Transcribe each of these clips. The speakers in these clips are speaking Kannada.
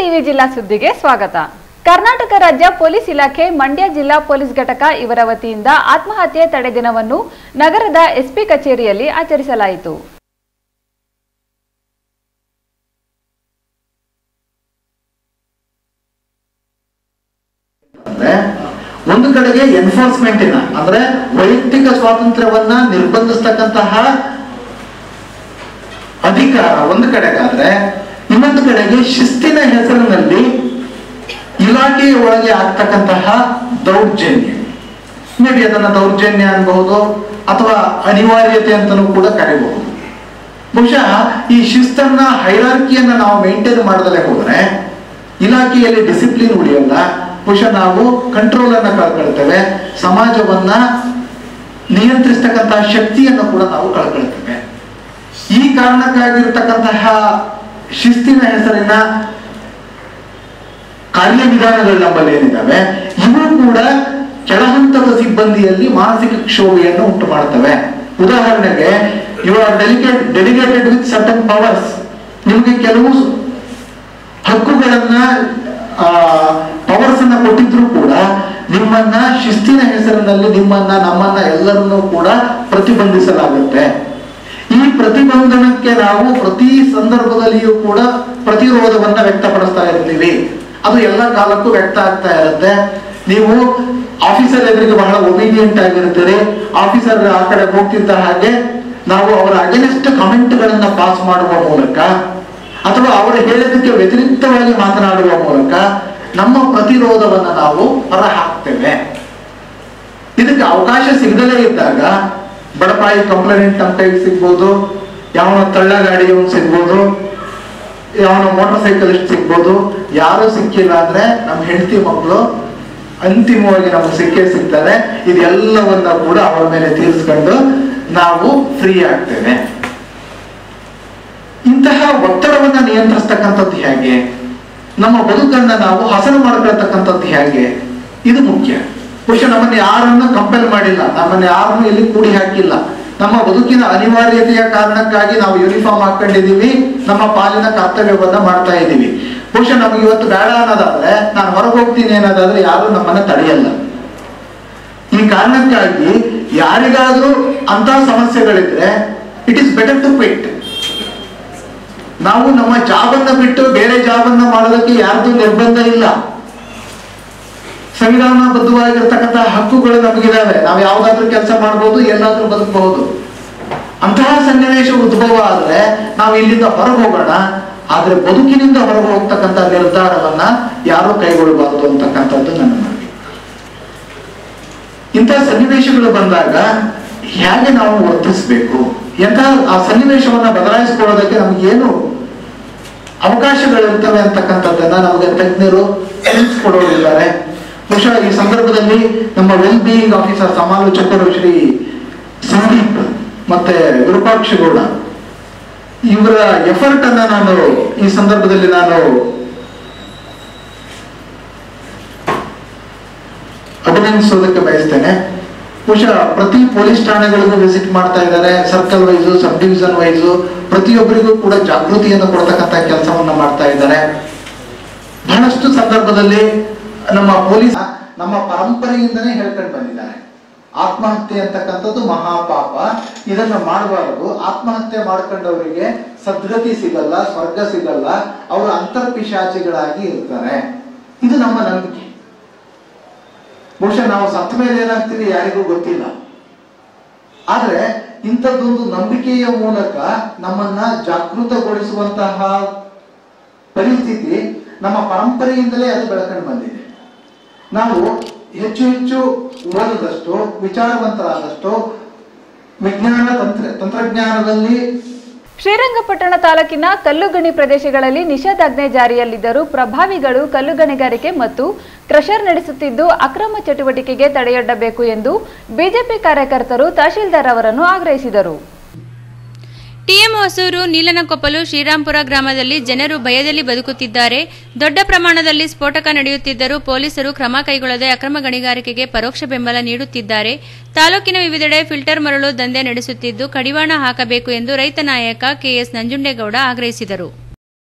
ಟಿವಿ ಜಿಲ್ಲಾ ಸುದ್ದಿಗೆ ಸ್ವಾಗತ ಕರ್ನಾಟಕ ರಾಜ್ಯ ಪೊಲೀಸ್ ಇಲಾಖೆ ಮಂಡ್ಯ ಜಿಲ್ಲಾ ಪೊಲೀಸ್ ಘಟಕ ಇವರ ವತಿಯಿಂದ ಆತ್ಮಹತ್ಯೆ ತಡೆ ದಿನವನ್ನು ನಗರದ ಎಸ್ಪಿ ಕಚೇರಿಯಲ್ಲಿ ಆಚರಿಸಲಾಯಿತು ಅಂದ್ರೆ ಒಂದು ಕಡೆಗೆ ಎನ್ಫೋರ್ಸ್ಮೆಂಟಿನ ಅಂದ್ರೆ ವೈಯಕ್ತಿಕ ಸ್ವಾತಂತ್ರ್ಯವನ್ನ ನಿರ್ಬಂಧಿಸ್ತಕ್ಕಂತಹ ಅಧಿಕಾರ ಒಂದು ಕಡೆಗಾದ್ರೆ ಇನ್ನೊಂದು ಕಡೆಗೆ ಶಿಸ್ತಿನ ಹೆಸರಿನಲ್ಲಿ ಇಲಾಖೆಯ ಒಳಗೆ ಆಗ್ತಕ್ಕಂತಹ ದೌರ್ಜನ್ಯ ಮೇ ಬಿ ಅದನ್ನ ದೌರ್ಜನ್ಯ ಅನ್ಬಹುದು ಅಥವಾ ಅನಿವಾರ್ಯತೆ ಅಂತಲೂ ಕೂಡ ಕರಿಬಹುದು ಬಹುಶಃ ಈ ಶಿಸ್ತನ್ನ ಹೈರಾರ್ಕಿಯನ್ನ ನಾವು ಮೇಂಟೈನ್ ಮಾಡದಲ್ಲೇ ಹೋದ್ರೆ ಇಲಾಖೆಯಲ್ಲಿ ಡಿಸಿಪ್ಲಿನ್ ಉಳಿಯಲ್ಲ ಬಹುಶಃ ನಾವು ಕಂಟ್ರೋಲ್ ಅನ್ನ ಕಳ್ಕೊಳ್ತೇವೆ ಸಮಾಜವನ್ನ ನಿಯಂತ್ರಿಸ್ತಕ್ಕಂತಹ ಶಕ್ತಿಯನ್ನು ಕೂಡ ನಾವು ಕಳ್ಕೊಳ್ತೇವೆ ಈ ಕಾರಣಕ್ಕಾಗಿರ್ತಕ್ಕಂತಹ ಶಿಸ್ತಿನ ಹೆಸರಿನ ಕಾರ್ಯವಿಧಾನಗಳು ನಮ್ಮಲ್ಲಿ ಏನಿದ್ದಾವೆ ಇವು ಕೂಡ ಕೆಳಹಂತದ ಸಿಬ್ಬಂದಿಯಲ್ಲಿ ಮಾನಸಿಕ ಕ್ಷೋಭೆಯನ್ನು ಉಂಟು ಮಾಡ್ತವೆ ಉದಾಹರಣೆಗೆ you are delegate delegated with certain powers ನಿಮಗೆ ಕೆಲವು ಹಕ್ಕುಗಳನ್ನ ಪವರ್ಸ್ ಅನ್ನ ಕೊಟ್ಟಿದ್ರು ಕೂಡ ನಿಮ್ಮನ್ನ ಶಿಸ್ತಿನ ಹೆಸರಿನಲ್ಲಿ ನಿಮ್ಮನ್ನ ನಮ್ಮನ್ನ ಎಲ್ಲರನ್ನೂ ಕೂಡ ಪ್ರತಿಬಂಧಿಸಲಾಗುತ್ತೆ ಈ ಪ್ರತಿಬಂಧನಕ್ಕೆ ನಾವು ಪ್ರತಿ ಸಂದರ್ಭದಲ್ಲಿಯೂ ಕೂಡ ಪ್ರತಿರೋಧವನ್ನ ವ್ಯಕ್ತಪಡಿಸ್ತಾ ಇರ್ತೀವಿ ಅದು ಎಲ್ಲ ಕಾಲಕ್ಕೂ ವ್ಯಕ್ತ ಆಗ್ತಾ ಇರುತ್ತೆ ನೀವು ಆಫೀಸರ್ ಎದುರಿಗೆ ಬಹಳ ಒಬಿಡಿಯಂಟ್ ಆಗಿರ್ತೀರಿ ಆಫೀಸರ್ ಆ ಕಡೆ ಹೋಗ್ತಿದ್ದ ಹಾಗೆ ನಾವು ಅವರ ಅಗೇನೆಸ್ಟ್ ಕಮೆಂಟ್ಗಳನ್ನ ಪಾಸ್ ಮಾಡುವ ಮೂಲಕ ಅಥವಾ ಅವರು ಹೇಳಿದ್ದಕ್ಕೆ ವ್ಯತಿರಿಕ್ತವಾಗಿ ಮಾತನಾಡುವ ಮೂಲಕ ನಮ್ಮ ಪ್ರತಿರೋಧವನ್ನ ನಾವು ಹೊರ ಹಾಕ್ತೇವೆ ಇದಕ್ಕೆ ಅವಕಾಶ ಸಿಗದಲೇ ಇದ್ದಾಗ ಬಡಪಾಯಿ ಕಂಪ್ಲೇಂಟ್ ನಮ್ಮ ಕೈಗೆ ಸಿಗ್ಬೋದು ಯಾವನ ತಳ್ಳಗಾಡಿಯವನು ಸಿಗ್ಬೋದು ಯಾವನ ಮೋಟರ್ ಸೈಕಲಿಸ್ಟ್ ಸಿಗ್ಬೋದು ಯಾರು ಸಿಕ್ಕಿಲ್ಲ ಅಂದ್ರೆ ನಮ್ಮ ಹೆಂಡತಿ ಮಕ್ಕಳು ಅಂತಿಮವಾಗಿ ನಮಗೆ ಸಿಕ್ಕೇ ಸಿಗ್ತಾರೆ ಇದೆಲ್ಲವನ್ನ ಕೂಡ ಅವರ ಮೇಲೆ ತೀರಿಸ್ಕೊಂಡು ನಾವು ಫ್ರೀ ಆಗ್ತೇವೆ ಇಂತಹ ಒತ್ತಡವನ್ನ ನಿಯಂತ್ರಿಸ್ತಕ್ಕಂಥದ್ದು ಹೇಗೆ ನಮ್ಮ ಬದುಕನ್ನ ನಾವು ಹಸನು ಮಾಡ್ಕೊಳ್ತಕ್ಕಂಥದ್ದು ಹೇಗೆ ಇದು ಮುಖ್ಯ ಬಹುಶಃ ನಮ್ಮನ್ನ ಯಾರನ್ನು ಕಂಪೇರ್ ಮಾಡಿಲ್ಲ ನಮ್ಮನ್ನ ಯಾರನ್ನು ಇಲ್ಲಿ ಕೂಡಿ ಹಾಕಿಲ್ಲ ನಮ್ಮ ಬದುಕಿನ ಅನಿವಾರ್ಯತೆಯ ಕಾರಣಕ್ಕಾಗಿ ನಾವು ಯೂನಿಫಾರ್ಮ್ ಹಾಕೊಂಡಿದೀವಿ ನಮ್ಮ ಪಾಲಿನ ಕರ್ತವ್ಯವನ್ನ ಮಾಡ್ತಾ ಇದ್ದೀವಿ ಬಹುಶಃ ನಮಗೆ ಇವತ್ತು ಬೇಡ ಅನ್ನೋದಾದ್ರೆ ನಾನು ಹೊರಗೆ ಹೋಗ್ತೀನಿ ಅನ್ನೋದಾದ್ರೆ ಯಾರು ನಮ್ಮನ್ನ ತಡೆಯಲ್ಲ ಈ ಕಾರಣಕ್ಕಾಗಿ ಯಾರಿಗಾದ್ರೂ ಅಂತ ಸಮಸ್ಯೆಗಳಿದ್ರೆ it is better to quit ನಾವು ನಮ್ಮ ಜಾಬನ್ನ ಬಿಟ್ಟು ಬೇರೆ ಜಾಬನ್ನ ಮಾಡೋದಕ್ಕೆ ಯಾರ್ದು ನಿರ್ಬಂಧ ಇಲ್ಲ ಸಂವಿಧಾನಬದ್ಧವಾಗಿರ್ತಕ್ಕಂತಹ ಹಕ್ಕುಗಳು ನಮಗಿದಾವೆ ನಾವು ಯಾವ್ದಾದ್ರೂ ಕೆಲಸ ಮಾಡ್ಬೋದು ಎಲ್ಲಾದ್ರೂ ಬದುಕಬಹುದು ಅಂತಹ ಸನ್ನಿವೇಶ ಉದ್ಭವ ಆದ್ರೆ ನಾವು ಇಲ್ಲಿಂದ ಹೊರಗೆ ಹೋಗೋಣ ಆದ್ರೆ ಬದುಕಿನಿಂದ ಹೊರಗೆ ಹೋಗ್ತಕ್ಕಂಥ ನಿರ್ಧಾರವನ್ನ ಯಾರು ಕೈಗೊಳ್ಳಬಾರದು ಅಂತಕ್ಕಂಥದ್ದು ನನ್ನ ಮನವಿ ಇಂತಹ ಸನ್ನಿವೇಶಗಳು ಬಂದಾಗ ಹೇಗೆ ನಾವು ವರ್ತಿಸಬೇಕು ಎಂತ ಆ ಸನ್ನಿವೇಶವನ್ನ ಬದಲಾಯಿಸಿಕೊಳ್ಳೋದಕ್ಕೆ ನಮಗೇನು ಅವಕಾಶಗಳಿರ್ತವೆ ಅಂತಕ್ಕಂಥದ್ದನ್ನ ನಮಗೆ ತಜ್ಞರು ತಿಳಿಸ್ಕೊಡೋರಿದ್ದಾರೆ ಬಹುಶಃ ಈ ಸಂದರ್ಭದಲ್ಲಿ ನಮ್ಮ ವೆಲ್ ಬೀಯಿಂಗ್ ಆಫೀಸರ್ ಸಮಾಲೋಚಕರು ಶ್ರೀ ಸಂದೀಪ್ ಮತ್ತೆ ವಿರೂಪಾಕ್ಷ ಗೌಡ ಇವರ ಎಫರ್ಟ್ ಅನ್ನ ನಾನು ಈ ಸಂದರ್ಭದಲ್ಲಿ ನಾನು ಅಭಿನಂದಿಸೋದಕ್ಕೆ ಬಯಸ್ತೇನೆ ಬಹುಶಃ ಪ್ರತಿ ಪೊಲೀಸ್ ಠಾಣೆಗಳಿಗೂ ವಿಸಿಟ್ ಮಾಡ್ತಾ ಇದ್ದಾರೆ circle wise sub division wise ಪ್ರತಿಯೊಬ್ಬರಿಗೂ ಕೂಡ ಜಾಗೃತಿಯನ್ನು ಕೊಡ್ತಕ್ಕಂಥ ಕೆಲಸವನ್ನ ಮಾಡ್ತಾ ಇದ್ದಾರೆ ಬಹಳಷ್ಟು ಸಂದರ್ಭದಲ್ಲಿ ನಮ್ಮ ಪೊಲೀಸ್ ನಮ್ಮ ಪರಂಪರೆಯಿಂದನೇ ಹೇಳ್ಕೊಂಡು ಬಂದಿದ್ದಾರೆ ಆತ್ಮಹತ್ಯೆ ಅಂತಕ್ಕಂಥದ್ದು ಮಹಾಪಾಪ ಇದನ್ನ ಮಾಡಬಾರದು ಆತ್ಮಹತ್ಯೆ ಮಾಡ್ಕೊಂಡವರಿಗೆ ಸದ್ಗತಿ ಸಿಗಲ್ಲ ಸ್ವರ್ಗ ಸಿಗಲ್ಲ ಅವರು ಅಂತರ್ಪಿಶಾಚಿಗಳಾಗಿ ಇರ್ತಾರೆ ಇದು ನಮ್ಮ ನಂಬಿಕೆ ಬಹುಶಃ ನಾವು ಸತ್ತ ಮೇಲೆ ಏನಾಗ್ತೀವಿ ಯಾರಿಗೂ ಗೊತ್ತಿಲ್ಲ ಆದ್ರೆ ಇಂಥದ್ದೊಂದು ನಂಬಿಕೆಯ ಮೂಲಕ ನಮ್ಮನ್ನ ಜಾಗೃತಗೊಳಿಸುವಂತಹ ಪರಿಸ್ಥಿತಿ ನಮ್ಮ ಪರಂಪರೆಯಿಂದಲೇ ಅದು ಬೆಳ್ಕೊಂಡು ಬಂದಿದೆ ನಾವು ಹೆಚ್ಚು ಹೆಚ್ಚು ಓದಿದಷ್ಟು ವಿಚಾರವಂತರಾದಷ್ಟು ವಿಜ್ಞಾನ ತಂತ್ರ ತಂತ್ರಜ್ಞಾನದಲ್ಲಿ ಶ್ರೀರಂಗಪಟ್ಟಣ ತಾಲೂಕಿನ ಕಲ್ಲುಗಣಿ ಪ್ರದೇಶಗಳಲ್ಲಿ ನಿಷೇಧಾಜ್ಞೆ ಜಾರಿಯಲ್ಲಿದ್ದರೂ ಪ್ರಭಾವಿಗಳು ಕಲ್ಲುಗಣಿಗಾರಿಕೆ ಮತ್ತು ಕ್ರಷರ್ ನಡೆಸುತ್ತಿದ್ದು ಅಕ್ರಮ ಚಟುವಟಿಕೆಗೆ ತಡೆಯೊಡ್ಡಬೇಕು ಎಂದು ಬಿಜೆಪಿ ಕಾರ್ಯಕರ್ತರು ತಹಶೀಲ್ದಾರ್ ಅವರನ್ನು ಆಗ್ರಹಿಸಿದರು ಟಿಎಂ ಹೊಸೂರು ನೀಲನಕೊಪ್ಪಲು ಶ್ರೀರಾಂಪುರ ಗ್ರಾಮದಲ್ಲಿ ಜನರು ಭಯದಲ್ಲಿ ಬದುಕುತ್ತಿದ್ದಾರೆ ದೊಡ್ಡ ಪ್ರಮಾಣದಲ್ಲಿ ಸ್ಫೋಟಕ ನಡೆಯುತ್ತಿದ್ದರೂ ಪೊಲೀಸರು ಕ್ರಮ ಕೈಗೊಳ್ಳದೆ ಅಕ್ರಮ ಗಣಿಗಾರಿಕೆಗೆ ಪರೋಕ್ಷ ಬೆಂಬಲ ನೀಡುತ್ತಿದ್ದಾರೆ ತಾಲೂಕಿನ ವಿವಿಧೆಡೆ ಫಿಲ್ಟರ್ ಮರಳು ದಂಧೆ ನಡೆಸುತ್ತಿದ್ದು ಕಡಿವಾಣ ಹಾಕಬೇಕು ಎಂದು ರೈತ ನಾಯಕ ಕೆಎಸ್ ನಂಜುಂಡೇಗೌಡ ಆಗ್ರಹಿಸಿದರು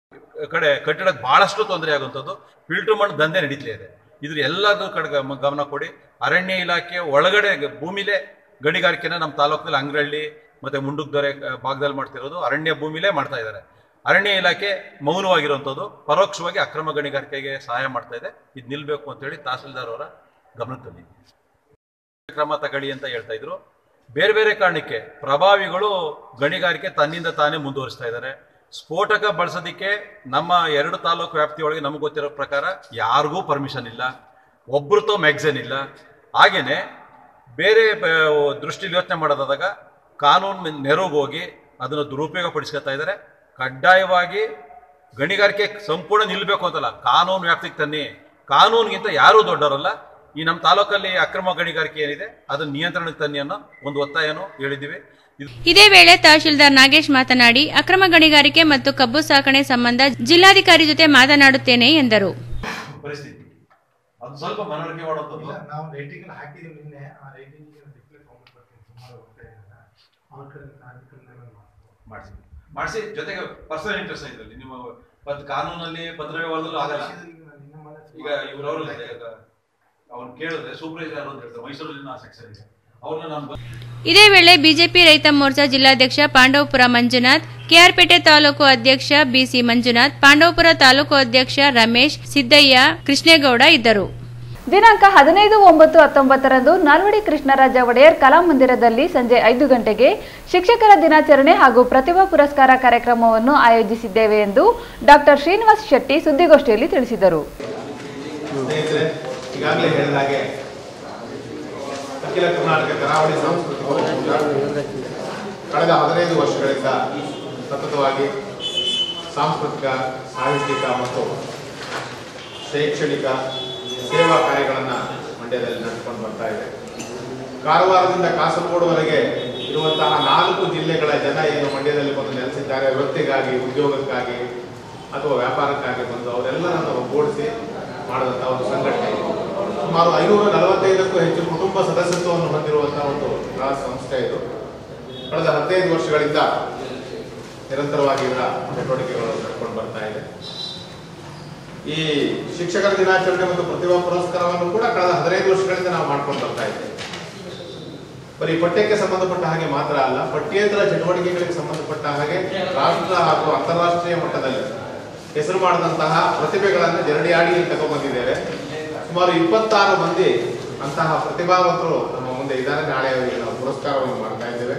ಕಡೆ ಕಟ್ಟಡಕ್ಕೆ ಬಹಳಷ್ಟು ತೊಂದರೆ ಆಗುವಂಥದ್ದು ಫಿಲ್ಟರ್ ಮಣ್ಣು ದಂಧೆ ನಡೀತಾ ಇದೆ ಇದ್ರ ಎಲ್ಲದರ ಕಡೆ ಗಮ- ಗಮನ ಕೊಡಿ ಅರಣ್ಯ ಇಲಾಖೆ ಒಳಗಡೆ ಗ- ಭೂಮಿಲೇ ಗಣಿಗಾರಿಕೆನ ನಮ್ಮ ತಾಲೂಕಿನಲ್ಲಿ ಅಂಗ್ರಳ್ಳಿ ಮತ್ತೆ ಮುಂಡುಕ್ದೊರೆ ಅಹ್, ಭಾಗದಲ್ಲಿ ಮಾಡ್ತಿರೋದು ಅರಣ್ಯ ಭೂಮಿಲೇ ಮಾಡ್ತಾ ಇದ್ದಾರೆ ಅರಣ್ಯ ಇಲಾಖೆ ಮೌನವಾಗಿರುವಂಥದ್ದು ಪರೋಕ್ಷವಾಗಿ ಅಕ್ರಮ ಗಣಿಗಾರಿಕೆಗೆ ಸಹಾಯ ಮಾಡ್ತಾ ಇದೆ ಇದು ನಿಲ್ಬೇಕು ಅಂತ ಹೇಳಿ ತಹಸೀಲ್ದಾರ್ ಅವರ ಗಮನಕ್ಕೆ ತಂದಿದ್ದೀವಿ ಕ್ರಮ ತಗೊಳ್ಳಿ ಅಂತ ಹೇಳ್ತಾ ಇದ್ರು ಬೇರೆ ಬೇರೆ ಕಾರಣಕ್ಕೆ ಪ್ರಭಾವಿಗಳು ಗಣಿಗಾರಿಕೆ ತನ್ನಿಂದ ತಾನೇ ಮುಂದುವರಿಸ್ತಾ ಇದ್ದಾರೆ ಸ್ಫೋಟಕ ಬಳಸೋದಕ್ಕೆ ನಮ್ಮ ಎರಡು ತಾಲೂಕು ವ್ಯಾಪ್ತಿಯೊಳಗೆ ನಮ್ಗೆ ಗೊತ್ತಿರೋ ಪ್ರಕಾರ ಯಾರಿಗೂ ಪರ್ಮಿಷನ್ ಇಲ್ಲ ಒಬ್ರತೋ ಮ್ಯಾಗ್ಝಿನ್ ಇಲ್ಲ ಹಾಗೇನೆ ಬೇರೆ ಬ- ದೃಷ್ಟಿಲಿ ಯೋಚನೆ ಮಾಡೋದಾದಾಗ ಕಾನೂನು ನೆರವಿಗೆ ಹೋಗಿ ಅದನ್ನು ದುರುಪಯೋಗ ಪಡಿಸ್ಕೊತಾ ಇದ್ದಾರೆ ಕಡ್ಡಾಯವಾಗಿ ಗಣಿಗಾರಿಕೆ ಸಂಪೂರ್ಣ ನಿಲ್ಲಬೇಕು ಅಂತಲ್ಲ ಕಾನೂನು ವ್ಯಾಪ್ತಿಗೆ ತನ್ನಿ ಕಾನೂನಿಗಿಂತ ಯಾರೂ ದೊಡ್ಡವರಲ್ಲ ಈ ನಮ್ಮ ತಾಲೂಕಲ್ಲಿ ಅಕ್ರಮ ಗಣಿಗಾರಿಕೆ ಏನಿದೆ ಅದನ್ನ ನಿಯಂತ್ರಣಕ್ಕೆ ತನ್ನಿ ಅನ್ನೋ ಒಂದು ಒತ್ತಾಯನೂ ಹೇಳಿದ್ದೀವಿ ಇದು ಇದೇ ವೇಳೆ ತಹಶೀಲ್ದಾರ್ ನಾಗೇಶ್ ಮಾತನಾಡಿ ಅಕ್ರಮ ಗಣಿಗಾರಿಕೆ ಮತ್ತು ಕಬ್ಬು ಸಾಕಣೆ ಸಂಬಂಧ ಜಿಲ್ಲಾಧಿಕಾರಿ ಜೊತೆ ಮಾತನಾಡುತ್ತೇನೆ ಎಂದರು ಪರಿಸ್ಥಿತಿ ಅದು ಸ್ವಲ್ಪ ಮನವರಿಕೆ ಮಾಡುವಂಥದ್ದು ಇಲ್ಲ ನಾವು ರೈಟಿಂಗ್ ಹಾಕಿದೀವಿ ನಿನ್ನೆ ಆ ರೈಟಿಂಗ್ ರಿಪ್ಲೈ ತಗೊಂಡು ಬರ್ತೀನಿ ಸುಮಾರು ಹೋಗ್ತಾ ಇದ್ದಾರೆ ಅವ್ರ ಕಡೆ ಅಧಿಕಾರಿಗಳನ್ನ ಮಾಡ್ತೀನಿ. ಮಾಡಿಸಿ ಮಾಡಿಸಿ ಜೊತೆಗೆ ಪರ್ಸನಲ್ ಇಂಟ್ರೆಸ್ಟ್ ಇದರಲ್ಲಿ ನಿಮ್ಮ ಪತ್ ಕಾನೂನಲ್ಲಿ ಪತ್ರ ವ್ಯವಹಾರದಲ್ಲೂ ಆಗಲ್ಲ ವಿಷಯದಲ್ಲಿ ನಾನು ನಿನ್ನೆ ಮೊನ್ನೆ ಈಗ ಇವ್ರವ್ರು ಅವ್ನು ಕೇಳಿದ್ರೆ ಸೂಪರ್ವೈಸರ್ ಯಾರು ಅಂತ ಹೇಳ್ತಾರೆ ಮೈಸೂರಲ್ಲಿ ಸೆಕ್ಷನ್ ಇದೆ ಅವ್ರನ್ನ ನಾನು ಬಂದು ಇದೇ ವೇಳೆ ಬಿಜೆಪಿ ರೈತ ಮೋರ್ಚಾ ಜಿಲ್ಲಾಧ್ಯಕ್ಷ ಪಾಂಡವಪುರ ಮಂಜುನಾಥ್ ಕೆಆರ್ಪೇಟೆ ತಾಲೂಕು ಅಧ್ಯಕ್ಷ ಬಿಸಿ ಮಂಜುನಾಥ್ ಪಾಂಡವಪುರ ತಾಲೂಕು ಅಧ್ಯಕ್ಷ ರಮೇಶ್ ಸಿದ್ದಯ್ಯ ಕೃಷ್ಣೇಗೌಡ ಇದ್ದರು ದಿನಾಂಕ ಹದಿನೈದು ಒಂಬತ್ತು ಹತ್ತೊಂಬತ್ತರಂದು ನಾಲ್ವಡಿ ಕೃಷ್ಣರಾಜ ಒಡೆಯರ್ ಕಲಾಮಂದಿರದಲ್ಲಿ ಸಂಜೆ ಐದು ಗಂಟೆಗೆ ಶಿಕ್ಷಕರ ದಿನಾಚರಣೆ ಹಾಗೂ ಪ್ರತಿಭಾ ಪುರಸ್ಕಾರ ಕಾರ್ಯಕ್ರಮವನ್ನು ಆಯೋಜಿಸಿದ್ದೇವೆ ಎಂದು ಡಾಕ್ಟರ್ ಶ್ರೀನಿವಾಸ್ ಶೆಟ್ಟಿ ಸುದ್ದಿಗೋಷ್ಠಿಯಲ್ಲಿ ತಿಳಿಸಿದರು ಸ್ನೇಹಿತರೆ ಈಗಾಗಲೇ ಹೇಳಿದ ಹಾಗೆ ಅಖಿಲ ಕರ್ನಾಟಕ ಕರಾವಳಿ ಸಾಂಸ್ಕೃತಿಕ ಒಕ್ಕೂಟ ಕಳೆದ ಹದಿನೈದು ವರ್ಷಗಳಿಂದ ಸತತವಾಗಿ ಸಾಂಸ್ಕೃತಿಕ ಸಾಹಿತ್ಯಿಕ ಮತ್ತು ಶೈಕ್ಷಣಿಕ ಸೇವಾ ಕಾರ್ಯಗಳನ್ನು ಮಂಡ್ಯದಲ್ಲಿ ನಡೆಸಿಕೊಂಡು ಬರ್ತಾ ಇದೆ ಕಾರವಾರದಿಂದ ಕಾಸರಗೋಡುವರೆಗೆ ಇರುವಂತಹ ನಾಲ್ಕು ಜಿಲ್ಲೆಗಳ ಜನ ಏನು ಮಂಡ್ಯದಲ್ಲಿ ಬಂದು ನೆಲೆಸಿದ್ದಾರೆ ವೃತ್ತಿಗಾಗಿ ಉದ್ಯೋಗಕ್ಕಾಗಿ ಅಥವಾ ವ್ಯಾಪಾರಕ್ಕಾಗಿ ಬಂದು ಅವರೆಲ್ಲರನ್ನು ಒಗ್ಗೂಡಿಸಿ ಮಾಡಿದಂತಹ ಒಂದು ಸಂಘಟನೆ ಇದು. ಸುಮಾರು ಐನೂರ ನಲವತ್ತೈದಕ್ಕೂ ಹೆಚ್ಚು ಕುಟುಂಬ ಸದಸ್ಯತ್ವವನ್ನು ಹೊಂದಿರುವಂತಹ ಒಂದು ಬೃಹತ್ ಸಂಸ್ಥೆ ಇದು ಕಳೆದ ಹದಿನೈದು ವರ್ಷಗಳಿಂದ ನಿರಂತರವಾಗಿ ಇದರ ಚಟುವಟಿಕೆಗಳು ನಡ್ಕೊಂಡು ಬರ್ತಾ ಇದೆ ಈ ಶಿಕ್ಷಕರ ದಿನಾಚರಣೆ ಮತ್ತು ಪ್ರತಿಭಾ ಪುರಸ್ಕಾರವನ್ನು ಕೂಡ ಕಳೆದ ಹದಿನೈದು ವರ್ಷಗಳಿಂದ ನಾವು ಮಾಡ್ಕೊಂಡು ಬರ್ತಾ ಇದ್ದೇವೆ ಬರೀ ಪಠ್ಯಕ್ಕೆ ಸಂಬಂಧಪಟ್ಟ ಹಾಗೆ ಮಾತ್ರ ಅಲ್ಲ ಪಠ್ಯೇತರ ಚಟುವಟಿಕೆಗಳಿಗೆ ಸಂಬಂಧಪಟ್ಟ ಹಾಗೆ ರಾಷ್ಟ್ರ ಹಾಗೂ ಅಂತಾರಾಷ್ಟ್ರೀಯ ಮಟ್ಟದಲ್ಲಿ ಹೆಸರು ಮಾಡಿದಂತಹ ಪ್ರತಿಭೆಗಳನ್ನು ಜರಡಿಯಾಡಿಯಲ್ಲಿ ತಗೊಂಡ್ಬಂದಿದ್ದೇವೆ ಸುಮಾರು ಇಪ್ಪತ್ತಾರು ಮಂದಿ ಅಂತಹ ಪ್ರತಿಭಾವಂತರು ನಮ್ಮ ಮುಂದೆ ಇದ್ದಾರೆ ನಾಳೆ ಅವರಿಗೆ ನಾವು ಪುರಸ್ಕಾರವನ್ನು ಮಾಡ್ತಾ ಇದ್ದೇವೆ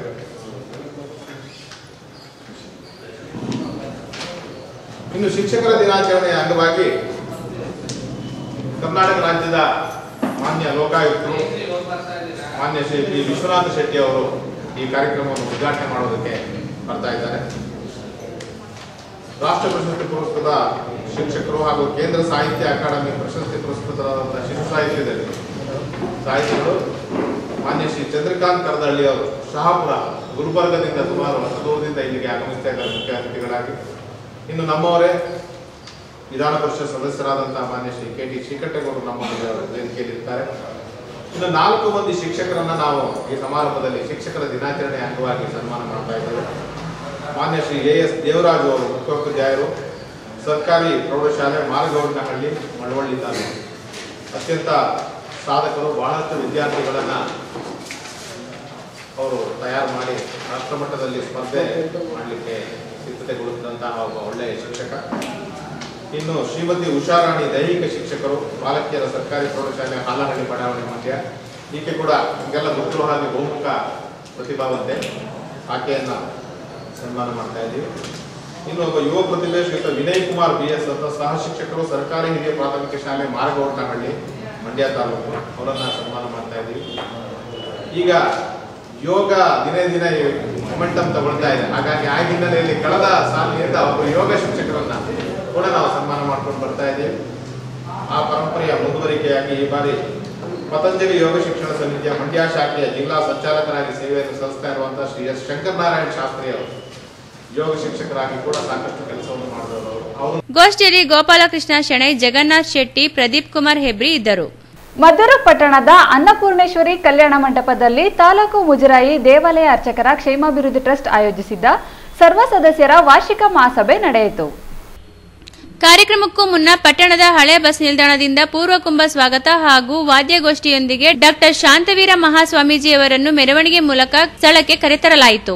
ಇನ್ನು ಶಿಕ್ಷಕರ ದಿನಾಚರಣೆಯ ಅಂಗವಾಗಿ ಕರ್ನಾಟಕ ರಾಜ್ಯದ ಮಾನ್ಯ ಲೋಕಾಯುಕ್ತರು ಮಾನ್ಯ ಶ್ರೀ ಪಿ ವಿಶ್ವನಾಥ ಶೆಟ್ಟಿ ಅವರು ಈ ಕಾರ್ಯಕ್ರಮವನ್ನು ಉದ್ಘಾಟನೆ ಮಾಡೋದಕ್ಕೆ ಬರ್ತಾ ಇದ್ದಾರೆ ರಾಷ್ಟ್ರ ಪ್ರಶಸ್ತಿ ಪುರಸ್ಕೃತ ಶಿಕ್ಷಕರು ಹಾಗೂ ಕೇಂದ್ರ ಸಾಹಿತ್ಯ ಅಕಾಡೆಮಿ ಪ್ರಶಸ್ತಿ ಪುರಸ್ಕೃತರಾದಂತಹ ಶಿಶು ಸಾಹಿತ್ಯದಲ್ಲಿ ಸಾಹಿತಿಗಳು ಮಾನ್ಯ ಶ್ರೀ ಚಂದ್ರಕಾಂತ್ ಕರದಳ್ಳಿ ಅವರು ಶಹಾಪುರ ಗುಲ್ಬರ್ಗದಿಂದ ಸುಮಾರು ಹತ್ತು ದೂರದಿಂದ ಇಲ್ಲಿಗೆ ಆಗಮಿಸ್ತಾ ಇದ್ದಾರೆ ಮುಖ್ಯ ಅತಿಥಿಗಳಾಗಿ ಇನ್ನು ನಮ್ಮವರೇ ವಿಧಾನ ಪರಿಷತ್ ಸದಸ್ಯರಾದಂತಹ ಮಾನ್ಯ ಶ್ರೀ ಕೆ ಟಿ ಶ್ರೀಕಂಠೇಗೌಡರು ನಮ್ಮ ಮುಂದೆ ವೇದಿಕೆಯಲ್ಲಿ ಇರ್ತಾರೆ ಇನ್ನು ನಾಲ್ಕು ಮಂದಿ ಶಿಕ್ಷಕರನ್ನ ನಾವು ಈ ಸಮಾರಂಭದಲ್ಲಿ ಶಿಕ್ಷಕರ ದಿನಾಚರಣೆ ಅಂಗವಾಗಿ ಸನ್ಮಾನ ಮಾಡ್ತಾ ಇದ್ದೇವೆ ಮಾನ್ಯ ಶ್ರೀ ಎ ಎಸ್ ದೇವರಾಜು ಅವರು ಮುಖ್ಯೋಪಾಧ್ಯಾಯರು ಸರ್ಕಾರಿ ಪ್ರೌಢಶಾಲೆ ಮಾರಗೌಡನಹಳ್ಳಿ ಮಳವಳ್ಳಿ ತಾಲೂಕು ಅತ್ಯಂತ ಸಾಧಕರು ಬಹಳಷ್ಟು ವಿದ್ಯಾರ್ಥಿಗಳನ್ನ ಅವರು ತಯಾರು ಮಾಡಿ ರಾಷ್ಟ್ರಮಟ್ಟದಲ್ಲಿ ಸ್ಪರ್ಧೆ ಮಾಡಲಿಕ್ಕೆ ಸಿದ್ಧತೆಗೊಳಿಸಿದಂತಹ ಒಬ್ಬ ಒಳ್ಳೆಯ ಶಿಕ್ಷಕ ಇನ್ನು ಶ್ರೀಮತಿ ಉಷಾರಾಣಿ ದೈಹಿಕ ಶಿಕ್ಷಕರು ಬಾಲಕಿಯರ ಸರ್ಕಾರಿ ಪ್ರೌಢಶಾಲೆ ಹಾಲಹಳ್ಳಿ ಬಡಾವಣೆ ಮಂಡ್ಯ ಈಕೆ ಕೂಡ ನಮಗೆಲ್ಲ ಗೊತ್ತಿರುವ ಹಾಗೆ ಬಹುಮುಖ ಪ್ರತಿಭಾವಂತೆ ಆಕೆಯನ್ನ ಸನ್ಮಾನ ಮಾಡ್ತಾ ಇದ್ದೀವಿ ಇನ್ನು ಒಬ್ಬ ಯುವ ಪ್ರತಿಭೆ ಶ್ರೀಯುತ ವಿನಯ್ ಕುಮಾರ್ ಬಿ ಎಸ್ ಅಂತ ಸಹ ಶಿಕ್ಷಕರು ಸರ್ಕಾರಿ ಹಿರಿಯ ಪ್ರಾಥಮಿಕ ಶಾಲೆ ಮಾರಗೌಡನಹಳ್ಳಿ ಮಂಡ್ಯ ತಾಲೂಕು ಅವರನ್ನ ಸನ್ಮಾನ ಮಾಡ್ತಾ ಇದ್ದೀವಿ ಈಗ ಯೋಗ ದಿನೇ ದಿನೇ ಮೊಮೆಂಟಮ್ ತಗೊಳ್ತಾ ಇದೆ ಹಾಗಾಗಿ ಆ ಹಿನ್ನೆಲೆಯಲ್ಲಿ ಕಳೆದ ಸಾಲಿನಿಂದ ಒಬ್ಬ ಯೋಗ ಶಿಕ್ಷಕರನ್ನ ಕೂಡ ನಾವು ಸನ್ಮಾನ ಮಾಡ್ಕೊಂಡು ಬರ್ತಾ ಇದ್ದೀವಿ ಆ ಪರಂಪರೆಯ ಮುಂದುವರಿಕೆಯಾಗಿ ಈ ಬಾರಿ ಪತಂಜಲಿ ಯೋಗ ಶಿಕ್ಷಣ ಸಮಿತಿಯ ಮಂಡ್ಯ ಶಾಖೆಯ ಜಿಲ್ಲಾ ಸಂಚಾಲಕರಾಗಿ ಸೇವೆಯನ್ನು ಸಲ್ಲಿಸ್ತಾ ಇರುವಂತಹ ಶ್ರೀ ಎಸ್ ಶಂಕರನಾರಾಯಣ ಶಾಸ್ತ್ರಿ ಅವರು ಯೋಗ ಶಿಕ್ಷಕರಾಗಿ ಕೂಡ ಸಾಕಷ್ಟು ಕೆಲಸವನ್ನು ಮಾಡಿದವರು ಅವರು ಗೋಷ್ಠಿಯಲ್ಲಿ ಗೋಪಾಲಕೃಷ್ಣ ಶೆಣೈ ಜಗನ್ನಾಥ್ ಶೆಟ್ಟಿ ಪ್ರದೀಪ್ ಕುಮಾರ್ ಹೆಬ್ರಿ ಇದ್ದರು ಮದ್ದೂರು ಪಟ್ಟಣದ ಅನ್ನಪೂರ್ಣೇಶ್ವರಿ ಕಲ್ಯಾಣ ಮಂಟಪದಲ್ಲಿ ತಾಲೂಕು ಮುಜರಾಯಿ ದೇವಾಲಯ ಅರ್ಚಕರ ಕ್ಷೇಮಾಭಿವೃದ್ಧಿ ಟ್ರಸ್ಟ್ ಆಯೋಜಿಸಿದ್ದ ಸರ್ವ ಸದಸ್ಯರ ವಾರ್ಷಿಕ ಮಹಾಸಭೆ ನಡೆಯಿತು ಕಾರ್ಯಕ್ರಮಕ್ಕೂ ಮುನ್ನ ಪಟ್ಟಣದ ಹಳೆ ಬಸ್ ನಿಲ್ದಾಣದಿಂದ ಪೂರ್ವಕುಂಭ ಸ್ವಾಗತ ಹಾಗೂ ವಾದ್ಯಗೋಷ್ಠಿಯೊಂದಿಗೆ ಡಾಕ್ಟರ್ ಶಾಂತವೀರ ಮಹಾಸ್ವಾಮೀಜಿಯವರನ್ನು ಮೆರವಣಿಗೆ ಮೂಲಕ ಸ್ಥಳಕ್ಕೆ ಕರೆತರಲಾಯಿತು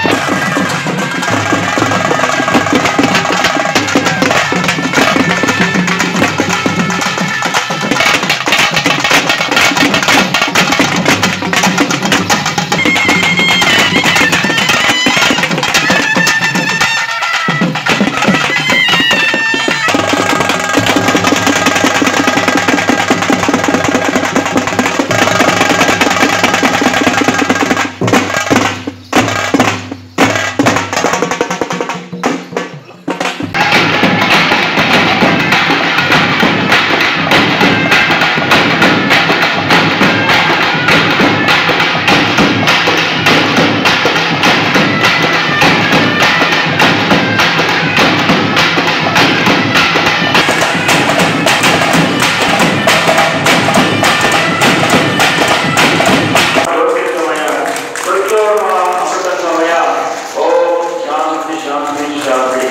ಸಮಯ ಅಮೃತ ಸಮಯ ಓಂ ಶಾಂತಿ ಶಾಂತಿ ಶಾಂತಿ